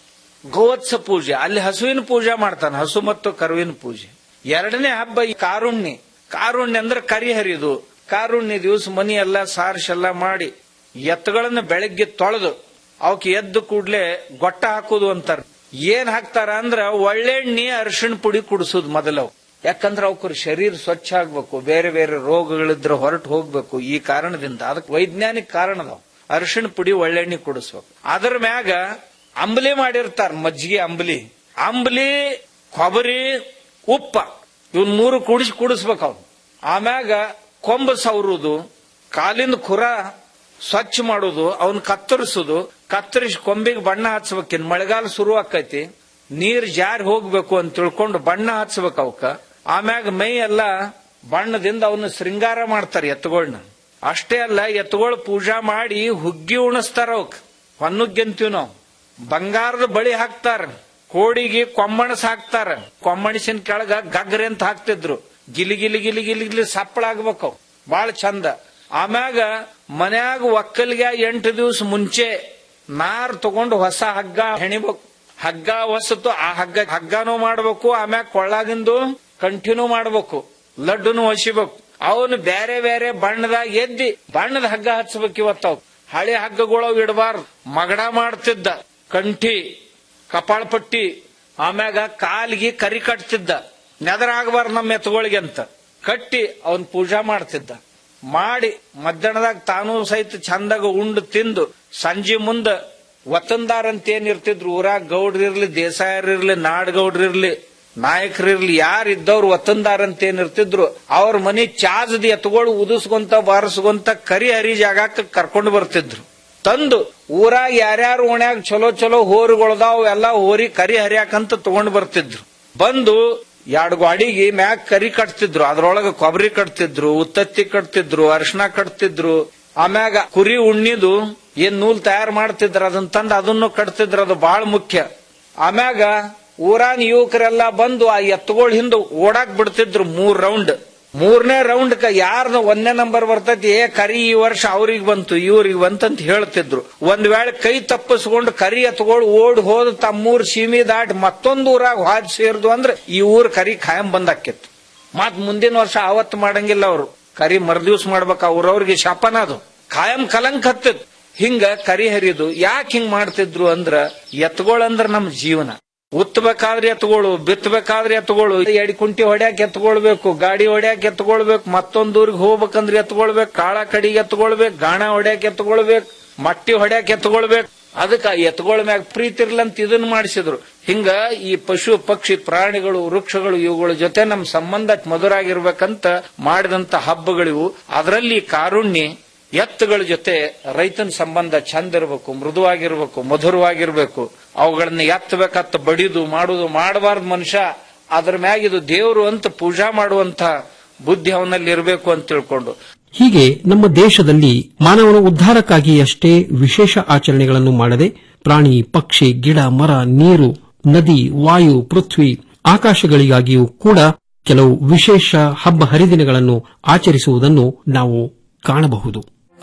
ಗೋವತ್ಸ ಪೂಜೆ ಅಲ್ಲಿ ಹಸುವಿನ ಪೂಜೆ ಮಾಡ್ತಾನೆ ಹಸು ಮತ್ತು ಕರುವಿನ ಪೂಜೆ ಎರಡನೇ ಹಬ್ಬ ಈ ಕಾರುಣ್ಯ ಕಾರುಣ್ಯ ಅಂದ್ರೆ ಕರಿ ಹರಿದು ಕಾರುಣ್ಯ ದಿವಸ ಮನಿ ಎಲ್ಲ ಸಾರಿಸೆಲ್ಲ ಮಾಡಿ ಎತ್ತುಗಳನ್ನ ಬೆಳಗ್ಗೆ ತೊಳೆದು ಅವಕ್ಕೆ ಎದ್ದು ಕೂಡ್ಲೆ ಗೊಟ್ಟ ಹಾಕುದು ಅಂತಾರ ಏನ್ ಹಾಕ್ತಾರ ಅಂದ್ರ ಒಳ್ಳೆಣ್ಣೆ ಅರಿಶಿಣ ಪುಡಿ ಕುಡಿಸೋದು ಮೊದಲವು ಯಾಕಂದ್ರೆ ಅವಕ್ರ ಶರೀರ ಸ್ವಚ್ಛ ಆಗ್ಬೇಕು ಬೇರೆ ಬೇರೆ ರೋಗಗಳಿದ್ರೆ ಹೊರಟು ಹೋಗ್ಬೇಕು ಈ ಕಾರಣದಿಂದ ಅದಕ್ಕೆ ವೈಜ್ಞಾನಿಕ ಕಾರಣ ಅದಾವ ಅರಿಶಿಣ ಪುಡಿ ಒಳ್ಳೆಣ್ಣೆ ಕುಡಿಸ್ಬೇಕು ಅದ್ರ ಮ್ಯಾಗ ಅಂಬಲಿ ಮಾಡಿರ್ತಾರ ಮಜ್ಜಿಗೆ ಅಂಬಲಿ ಅಂಬಲಿ ಕೊಬ್ಬರಿ ಉಪ್ಪ ಇವನ್ ಮೂರು ಕುಡಿಸಿ ಕುಡಿಸ್ಬೇಕು ಅವ್ನು ಆಮ್ಯಾಗ ಕೊಂಬ ಸವರುದು ಕಾಲಿನ ಖುರ ಸ್ವಚ್ಛ ಮಾಡುದು ಅವನ್ ಕತ್ತರಿಸುದು ಕತ್ತರಿಸಿ ಕೊಂಬಿಗೆ ಬಣ್ಣ ಹಚ್ಬೇಕಿನ್ ಮಳೆಗಾಲ ಶುರು ಆಕೈತಿ ನೀರ್ ಜಾರಿ ಹೋಗ್ಬೇಕು ಅಂತ ತಿಳ್ಕೊಂಡು ಬಣ್ಣ ಹಚ್ಬೇಕು ಅವಕ್ಕ ಆಮ್ಯಾಗ ಮೈ ಎಲ್ಲ ಬಣ್ಣದಿಂದ ಅವನ್ನ ಶೃಂಗಾರ ಮಾಡ್ತಾರೆ ಎತ್ತುಗಳನ್ನ ಅಷ್ಟೇ ಅಲ್ಲ ಎತ್ತುಗಳು ಪೂಜಾ ಮಾಡಿ ಹುಗ್ಗಿ ಉಣಿಸ್ತಾರ ಅವಕ್ ಹೊನ್ನುಗ್ಗಿ ಅಂತೀವಿ ನಾವು ಬಂಗಾರದ ಬಳಿ ಹಾಕ್ತಾರ ಕೋಡಿಗೆ ಕೊಮ್ಮಣಸ್ ಹಾಕ್ತಾರ ಕೊಮ್ಮಣಿಸಿನ ಕೆಳಗ ಗಗ್ರೆ ಅಂತ ಹಾಕ್ತಿದ್ರು ಗಿಲಿ ಗಿಲಿ ಗಿಲಿ ಗಿಲಿ ಗಿಲಿ ಸಪ್ಪಳ ಆಗ್ಬೇಕು ಅವು. ಬಾಳ ಚಂದ ಆಮ್ಯಾಗ ಮನ್ಯಾಗ ಒಕ್ಕಲಿಗೆ ಎಂಟು ದಿವಸ ಮುಂಚೆ ನಾರ್ ತಗೊಂಡು ಹೊಸ ಹಗ್ಗ ಹೆಣಿಬೇಕು ಹಗ್ಗ ಹೊಸತು ಆ ಹಗ್ಗ ಹಗ್ಗನೂ ಮಾಡ್ಬೇಕು ಆಮ್ಯಾಗ ಕೊಳ್ಳಾಗಿಂದು ಕಂಟಿನ್ಯೂ ಮಾಡ್ಬೇಕು ಲಡ್ಡುನು ಹೊಸಿಬೇಕು ಅವನು ಬೇರೆ ಬೇರೆ ಬಣ್ಣದಾಗ ಎದ್ದಿ ಬಣ್ಣದ ಹಗ್ಗ ಹಚ್ಬೇಕು ಇವತ್ತವ್ ಹಳೆ ಹಗ್ಗಗಳು ಇಡಬಾರ್ದು ಮಗಡ ಮಾಡ್ತಿದ್ದ ಕಂಠಿ ಕಪಾಳ ಪಟ್ಟಿ ಆಮ್ಯಾಗ ಕಾಲಿಗೆ ಕರಿ ಕಟ್ತಿದ್ದ ನೆದರಾಗಬಾರ್ದು ನಮ್ಮ ಎತ್ತುಗಳಿಗೆ ಅಂತ ಕಟ್ಟಿ ಅವನ್ ಪೂಜಾ ಮಾಡ್ತಿದ್ದ ಮಾಡಿ ಮಧ್ಯಾಹ್ನದಾಗ ತಾನೂ ಸಹಿತ ಚಂದಾಗ ಉಂಡು ತಿಂದು ಸಂಜೆ ಮುಂದ ವತಂದಾರ್ ಅಂತ ಏನ್ ಇರ್ತಿದ್ರು ಊರಾಗ ಗೌಡ್ರಿರ್ಲಿ ದೇಸಾಯರಿರ್ಲಿ ನಾಡಗೌಡ್ರಿರ್ಲಿ ನಾಯಕರಿರ್ಲಿ ಯಾರು ಇದ್ದವ್ರು ವತಂದಾರ್ ಅಂತ ಏನ್ ಇರ್ತಿದ್ರು ಅವ್ರ ಮನಿ ಚಾಜದ ಎತ್ಗಳು ಉದಿಸ್ಕೊಂತ ಬಾರಿಸ್ಕೊಂತ ಕರಿ ಹರಿ ಜಾಗಕ್ಕೆ ಕರ್ಕೊಂಡು ಬರ್ತಿದ್ರು ತಂದು ಊರಾಗ ಯಾರ್ಯಾರು ಓಣ್ಯಾಗ ಚಲೋ ಚಲೋ ಹೋರಿಗೊಳ್ದಾವ್ ಎಲ್ಲ ಹೋರಿ ಕರಿ ಹರಿಯಾಕಂತ ತಗೊಂಡ್ ಬರ್ತಿದ್ರು ಬಂದು ಎರಡು ಗಾಡಿಗೆ ಮ್ಯಾಗ್ ಕರಿ ಕಟ್ತಿದ್ರು ಅದ್ರೊಳಗ ಕೊಬ್ಬರಿ ಕಟ್ತಿದ್ರು ಉತ್ತತ್ತಿ ಕಟ್ತಿದ್ರು ಅರಿಶಿನ ಕಟ್ತಿದ್ರು ಆಮ್ಯಾಗ ಕುರಿ ಉಣ್ಣಿದು ಏನ್ ನೂಲ್ ತಯಾರು ಮಾಡ್ತಿದ್ರ ಅದನ್ನ ತಂದು ಅದನ್ನು ಕಟ್ತಿದ್ರು ಅದು ಬಹಳ ಮುಖ್ಯ ಆಮ್ಯಾಗ ಊರಾನ್ ಯುವಕರೆಲ್ಲ ಬಂದು ಆ ಎತ್ತುಗಳ ಹಿಂದ ಓಡಾಕ್ ಬಿಡ್ತಿದ್ರು ಮೂರ್ ರೌಂಡ್ ಮೂರನೇ ರೌಂಡ್ ಕ ಯಾರ್ದು ಒಂದನೇ ನಂಬರ್ ಬರ್ತೈತಿ ಏ ಕರಿ ಈ ವರ್ಷ ಅವ್ರಿಗೆ ಬಂತು ಇವ್ರಿಗೆ ಬಂತಂತ ಹೇಳ್ತಿದ್ರು ಒಂದ್ ವೇಳೆ ಕೈ ತಪ್ಪಿಸ್ಕೊಂಡು ಕರಿ ಎತ್ಕೊಂಡು ಓಡ್ ಹೋದ ತಮ್ಮೂರ್ ಸೀಮಿ ದಾಟಿ ಮತ್ತೊಂದು ಊರಾಗ ಹಾದ್ ಸೇರ್ದು ಅಂದ್ರೆ ಈ ಊರ್ ಕರಿ ಖಾಯಂ ಬಂದಾಕಿತ್ತು ಮತ್ ಮುಂದಿನ ವರ್ಷ ಅವತ್ತು ಮಾಡಂಗಿಲ್ಲ ಅವ್ರು ಕರಿ ಮರ್ದಿವ್ಸ ಮಾಡ್ಬೇಕ ಅವ್ರವ್ರಿಗೆ ಶಾಪನ ಅದು ಖಾಯಂ ಕಲಂಕ್ ಹತ್ತಿದ್ ಹಿಂಗ ಕರಿ ಹರಿದು ಯಾಕೆ ಹಿಂಗ್ ಮಾಡ್ತಿದ್ರು ಅಂದ್ರ ಎತ್ಗೊಳಂದ್ರ ನಮ್ ಜೀವನ ಉತ್ತಬೇಕಾದ್ರೆ ಎತ್ಗಳು ಬಿತ್ತಬೇಕಾದ್ರೆ ಎತ್ಗಳು ಎಡಿ ಕುಂಟಿ ಹೊಡ್ಯಾಕ ಎತ್ಕೊಳ್ಬೇಕು ಗಾಡಿ ಹೊಡ್ಯಾಕ ಎತ್ಕೊಳ್ಬೇಕು ಮತ್ತೊಂದ್ ಊರಿಗೆ ಹೋಗ್ಬೇಕಂದ್ರೆ ಎತ್ಕೊಳ್ಬೇಕು ಕಾಳ ಕಡಿಗೆ ಎತ್ಕೊಳ್ಬೇಕು ಗಾಣ ಹೊಡ್ಯಾಕ ಎತ್ಕೊಳ್ಬೇಕು ಮಟ್ಟಿ ಹೊಡ್ಯಾಕ ಎತ್ಕೊಳ್ಬೇಕು ಅದಕ್ಕ ಎತ್ಗೊಳ ಮ್ಯಾಗ ಪ್ರೀತಿ ಇರ್ಲಂತ ಇದನ್ನ ಮಾಡಿಸಿದ್ರು ಹಿಂಗ ಈ ಪಶು ಪಕ್ಷಿ ಪ್ರಾಣಿಗಳು ವೃಕ್ಷಗಳು ಇವುಗಳ ಜೊತೆ ನಮ್ ಸಂಬಂಧ ಮಧುರಾಗಿರ್ಬೇಕಂತ ಮಾಡಿದಂತ ಹಬ್ಬಗಳಿವು ಅದರಲ್ಲಿ ಕಾರುಣ್ಯ ಎತ್ತುಗಳ ಜೊತೆ ರೈತನ ಸಂಬಂಧ ಚಂದ ಇರಬೇಕು ಮೃದುವಾಗಿರ್ಬೇಕು ಮಧುರವಾಗಿರ್ಬೇಕು ಅವುಗಳನ್ನ ಎತ್ತಬೇಕತ್ತ ಬಡಿದು ಮಾಡುದು ಮಾಡಬಾರ್ದು ಮನುಷ್ಯ ಅದ್ರ ಮ್ಯಾಗ ಇದು ದೇವರು ಅಂತ ಪೂಜಾ ಮಾಡುವಂತ ಬುದ್ಧಿ ಅವನಲ್ಲಿ ಇರಬೇಕು ಅಂತ ತಿಳ್ಕೊಂಡು ಹೀಗೆ ನಮ್ಮ ದೇಶದಲ್ಲಿ ಮಾನವನ ಉದ್ಧಾರಕ್ಕಾಗಿ ಅಷ್ಟೇ ವಿಶೇಷ ಆಚರಣೆಗಳನ್ನು ಮಾಡದೆ ಪ್ರಾಣಿ ಪಕ್ಷಿ ಗಿಡ ಮರ ನೀರು ನದಿ ವಾಯು ಪೃಥ್ವಿ ಆಕಾಶಗಳಿಗಾಗಿಯೂ ಕೂಡ ಕೆಲವು ವಿಶೇಷ ಹಬ್ಬ ಹರಿದಿನಗಳನ್ನು ಆಚರಿಸುವುದನ್ನು ನಾವು ಕಾಣಬಹುದು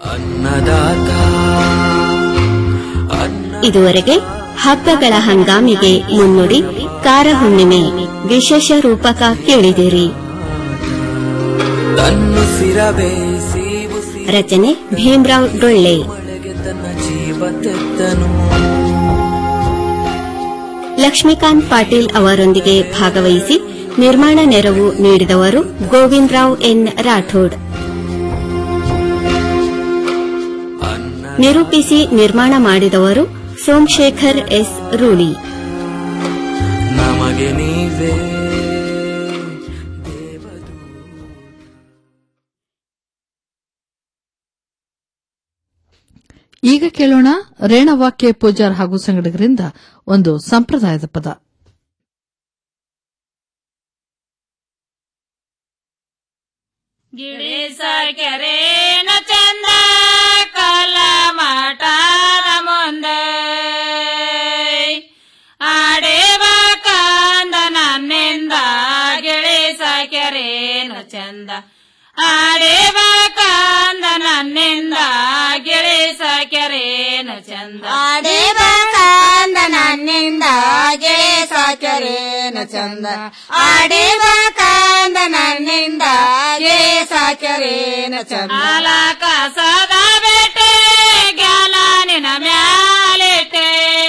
ಇದುವರೆಗೆ ಹಬ್ಬಗಳ ಹಂಗಾಮಿಗೆ ಮುನ್ನುಡಿ ಕಾರ ಹುಣ್ಣಿಮೆ ವಿಶೇಷ ರೂಪಕ ಕೇಳಿದಿರಿ ರಚನೆ ಭೀಮ್ರಾವ್ ಡೊಳ್ಳೆ ಲಕ್ಷ್ಮೀಕಾಂತ್ ಪಾಟೀಲ್ ಅವರೊಂದಿಗೆ ಭಾಗವಹಿಸಿ ನಿರ್ಮಾಣ ನೆರವು ನೀಡಿದವರು ಗೋವಿಂದರಾವ್ ಎನ್ ರಾಠೋಡ್ ನಿರೂಪಿಸಿ ನಿರ್ಮಾಣ ಮಾಡಿದವರು ಸೋಮಶೇಖರ್ ಎಸ್ ರೂಳಿ ನಮಗೆ ನೀವೇ ಈಗ ಕೇಳೋಣ ರೇಣವಾಕ್ಯ ಪೂಜಾರ್ ಹಾಗೂ ಸಂಗಡಿಗರಿಂದ ಒಂದು ಸಂಪ್ರದಾಯದ ಪದ ಗಿಳಿಸ ಕೆರೇನ ಚಂದ ಕಾಳ ನನ್ನಿಂದ ಗೆಳೆ ಸಾಕ್ಯರೇನ ಚಂದ ಆಡಿಬೇಕಂದ ನನ್ನಿಂದ ಗೆಳೆ ಸಾಕ್ಯರೇನ ಚಂದ ಆಲ ಕಸದ ಬೇಟೆ ಗ್ಯಾಲಾನಿನ ಮ್ಯಾಲಿಟ್ಟೆ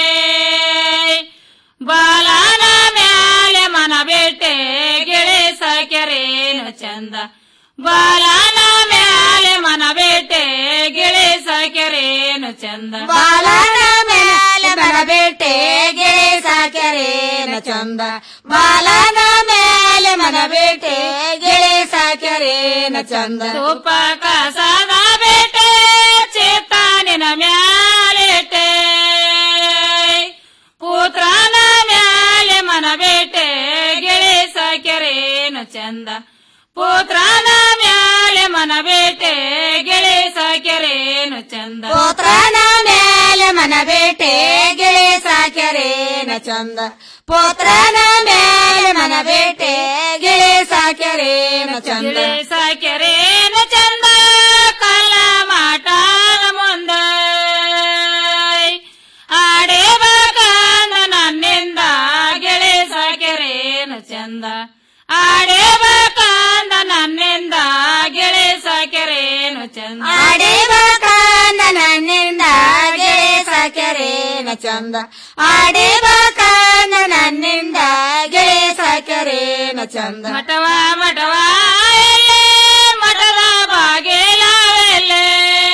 ಬಾಲನ ಮ್ಯಾಲೆ ಮನ ಬೇಟೆ ಗೆಳೆ ಸಾಕ್ಯರೇನು ಚಂದ ಬಾಲನ ಮ್ಯಾಲೆ ಮನ ಬೇಟೆ ಗೆಳೆ ಸಾಕ್ಯರೇನು ಚಂದ ಬಾಲನ ಮೇಲೆ ಮನಬೇಟೆ ಗೆಳೆ ಸಾಕ್ಯರೇನ ಚಂದ ಬಾಲನ ಮೇಲೆ ಮನಬೇಟೆ ಗೆಳೆ ಸಾಕ್ಯರೇನ ಚಂದ ತುಪ್ಪ ಕಸದ ಬೇಟೆ ಚೇತಾನಿನ ಮ್ಯಾಲಿಟ್ಟೆ ಪುತ್ರನ ಮ್ಯಾಲೆ ಮನ ಬೇಟೆ ಗೆಳೆ ಸಾಕ್ಯರೇನು ಚಂದ ಪುತ್ರನ ಮ್ಯಾಲೆ ಮನ ಬೇಟೆ ಗೆಳೆ ಸಾಕ್ಯರೇನು ಚಂದ ಪೋತ್ರನ ಮೇಲೆ ಮನಬೇಟೆ ಗೆಳೆ ಸಾಕ್ಯರೇನ ಚಂದ ಪೋತ್ರನ ಮೇಲೆ ಮನಬೇಟೆ ಗೆಳೆ ಸಾಕ್ಯರೇನ ಚಂದ ಗೆಳೆ ಸಾಕ್ಯರೇನು ಚಂದ ಕಲ್ಲ ಮಾಟದ ಮುಂದೆ ಆಡೇ ಬಾಗಂದ ನನ್ನಿಂದ ಗೆಳೆ ಸಾಕ್ಯರೇನು ಚಂದ ಆಡೇ ಬಾಗಂದ ನನ್ನಿಂದ ಗೆಳೆ ಸಾಕ್ಯರೇನು ಚಂದ ಆಡಿಬೇಕಂದ ನನ್ನಿಂದ ಗೆಳೆ ಸಾಕ್ಯರೇನ ಚಂದ ಆಡಿಬೇಕಂದ ನನ್ನಿಂದ ಗೆಳೆ ಸಾಕ್ಯರೇನ ಚಂದ ಮಠವ ಮಠವ ಎಲ್ಲೆ ಮಠದ ಬಾಗಿಲವೆಲ್ಲೆ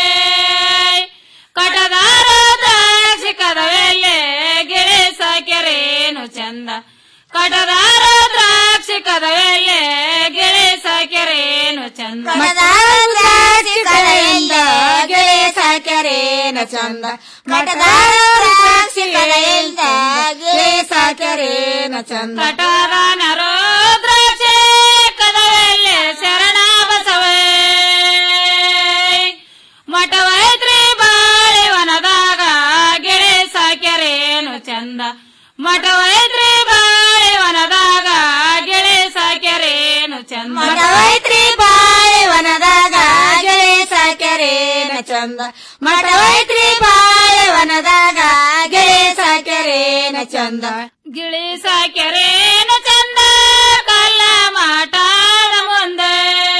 ಕಟದಾರ ದ್ರಾಕ್ಷಿ ಕದವೆಲ್ಲೆ ಗೆಳೆ ಸಾಕ್ಯರೇನು ಚಂದ ಕಟದಾರ ದ್ರಾಕ್ಷಿ ಕದವೆಲ್ಲೆ ಗೆಳೆ ಸಾಕ್ಯರೇನು ಚಂದ ಮಠದಾಸಿ ಕಳೆಯಿಂದ ಗೆಳೆ ಸಾಕ್ಯರೇನ ಚಂದ ಮಠದಾಸಿ ಕಳೆಯಿಂದ ಗೆಳೆ ಸಾಕ್ಯರೇನ ಚಂದ ಕಟದಾನರೋ ದ್ರಾಕ್ಷಿ ಕದವೆಲ್ಲೆ ಶರಣ ಬಸವೇ ಮಠವೈತ್ರಿ ಬಾಳೆವನದಾಗ ಗೆಳೆ ಸಾಕ್ಯರೇನು ಚಂದ ಮಠವೈತ್ರಿ ಬಾಳೆವನದಾಗ ಗೆಳೆ ಸಾಕ್ಯರೇನು ಚಂದ ಮಠವೈತ್ರಿ ಬಾಳೆವನದಾಗ ಗೆಳೆ ಸಾಕ್ಯರೇನ ಚಂದ ಮಠವೈತ್ರಿ ಬಾಳೆವನದಾಗ ಗೆಳೆ ಸಾಕ್ಯರೇನ ಚಂದ ಗಿಳಿ ಸಾಕ್ಯರೇನು ಚಂದ ಕಲ್ಲ ಮಾಟದ ಮುಂದೆ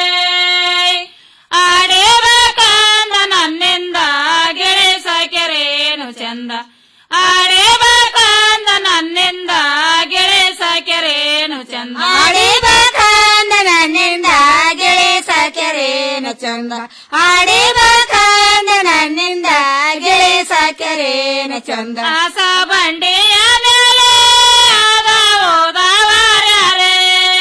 ಆಡೇಬೇಕಂದ ನನ್ನಿಂದ ಗೆಳೆ ಸಾಕ್ಯರೇನು ಚಂದ ಆಡೇಬೇಕಂದ ನನ್ನಿಂದ ಗೆಳೆ ಸಾಕ್ಯರೇನು ಚಂದ ಆಡಿಬೇಕಂದ ನನ್ನಿಂದ ಗೆಳೆ ಸಾಕ್ಯರೇನ ಚಂದ ಆಡಿಬೇಕಂದ ನನ್ನಿಂದ ಗೆಳೆ ಸಾಕ್ಯರೇನ ಚಂದ ಆಸ ಬಂಡೆಯ ಮೇಲೆ ಆದ ಹೋದವರ್ಯಾರೇ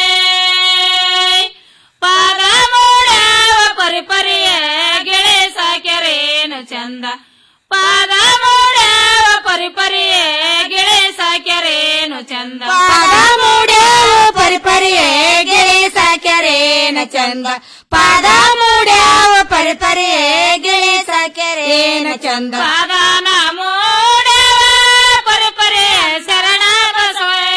ಪಾದ ಮೂಡವ ಪರಿಪರಿಯ ಗೆಳೆ ಸಾಕ್ಯರೇನು ಚಂದ ಪಾದ ಮೂಡವ ಪರಿಪರಿಯ ಗೆಳೆ ಸಾಕ್ಯರೇನು ಚಂದ ಪಾದ ಮೂಡ್ಯಾವ ಪರಿಪರಿಯೇ ಗೆಳೆ ಸಾಕ್ಯರೇನ ಚಂದ ಪಾದ ಮೂಡ್ಯಾವ ಪರಿಪರಿಯೇ ಗೆಳೆ ಸಾಕ್ಯರೇನ ಚಂದ ಪಾದಾನ ಮೂಡವ ಪರಿಪರಿಯ ಶರಣ ಬಸವೇ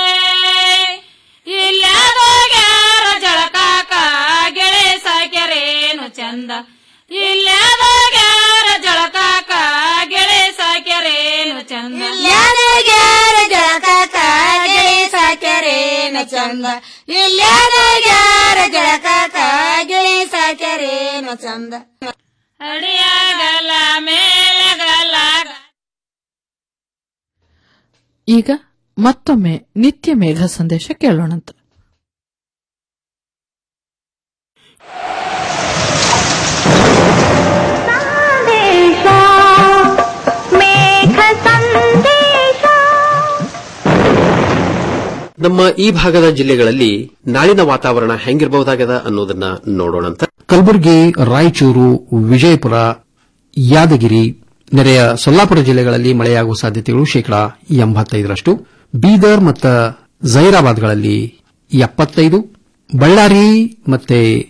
ಇಲ್ಲದೋಗ್ಯಾರ ಜಳಕಾಕ ಗೆಳೆ ಸಾಕ್ಯರೇನು ಚಂದ ಇಲ್ಲದೋಗ್ಯಾರ ಜಳಕಾಕ ಗೆಳೆ ಸಾಕ್ಯರೇನು ಚಂದ ಇಲ್ಲಾದೋಗ್ಯಾರ ಜಳಕಾಕ ಗೆಳೆ ಸಾಕ್ಯರೇನ ಚಂದ ಇಲ್ಲಾದೋಗ್ಯಾರ ಜಳಕಾಕ ಗೆಳೆ ಸಾಕ್ಯರೇನ ಚಂದ ಅಡಿಯಾಗಲ್ಲ ಮೇಲಗಲ್ಲ ಈಗ ಮತ್ತೊಮ್ಮೆ ನಿತ್ಯ ಮೇಘ ಸಂದೇಶ ಕೇಳೋಣಂತ ನಮ್ಮ ಈ ಭಾಗದ ಜಿಲ್ಲೆಗಳಲ್ಲಿ ನಾಳಿನ ವಾತಾವರಣ ಹೆಂಗಿರಬಹುದಾಗದ ಅನ್ನೋದನ್ನ ನೋಡೋಣಂತ ಕಲಬುರಗಿ ರಾಯಚೂರು ವಿಜಯಪುರ ಯಾದಗಿರಿ ನೆರೆಯ ಸೊಲ್ಲಾಪುರ ಜಿಲ್ಲೆಗಳಲ್ಲಿ ಮಳೆಯಾಗುವ ಸಾಧ್ಯತೆಗಳು ಶೇಕಡಾ ಎಂಬತ್ತೈದರಷ್ಟು ಬೀದರ್ ಮತ್ತು ಜೈರಾಬಾದ್ಗಳಲ್ಲಿ ಎಪ್ಪತ್ತೈದು ಬಳ್ಳಾರಿ ಮತ್ತೆ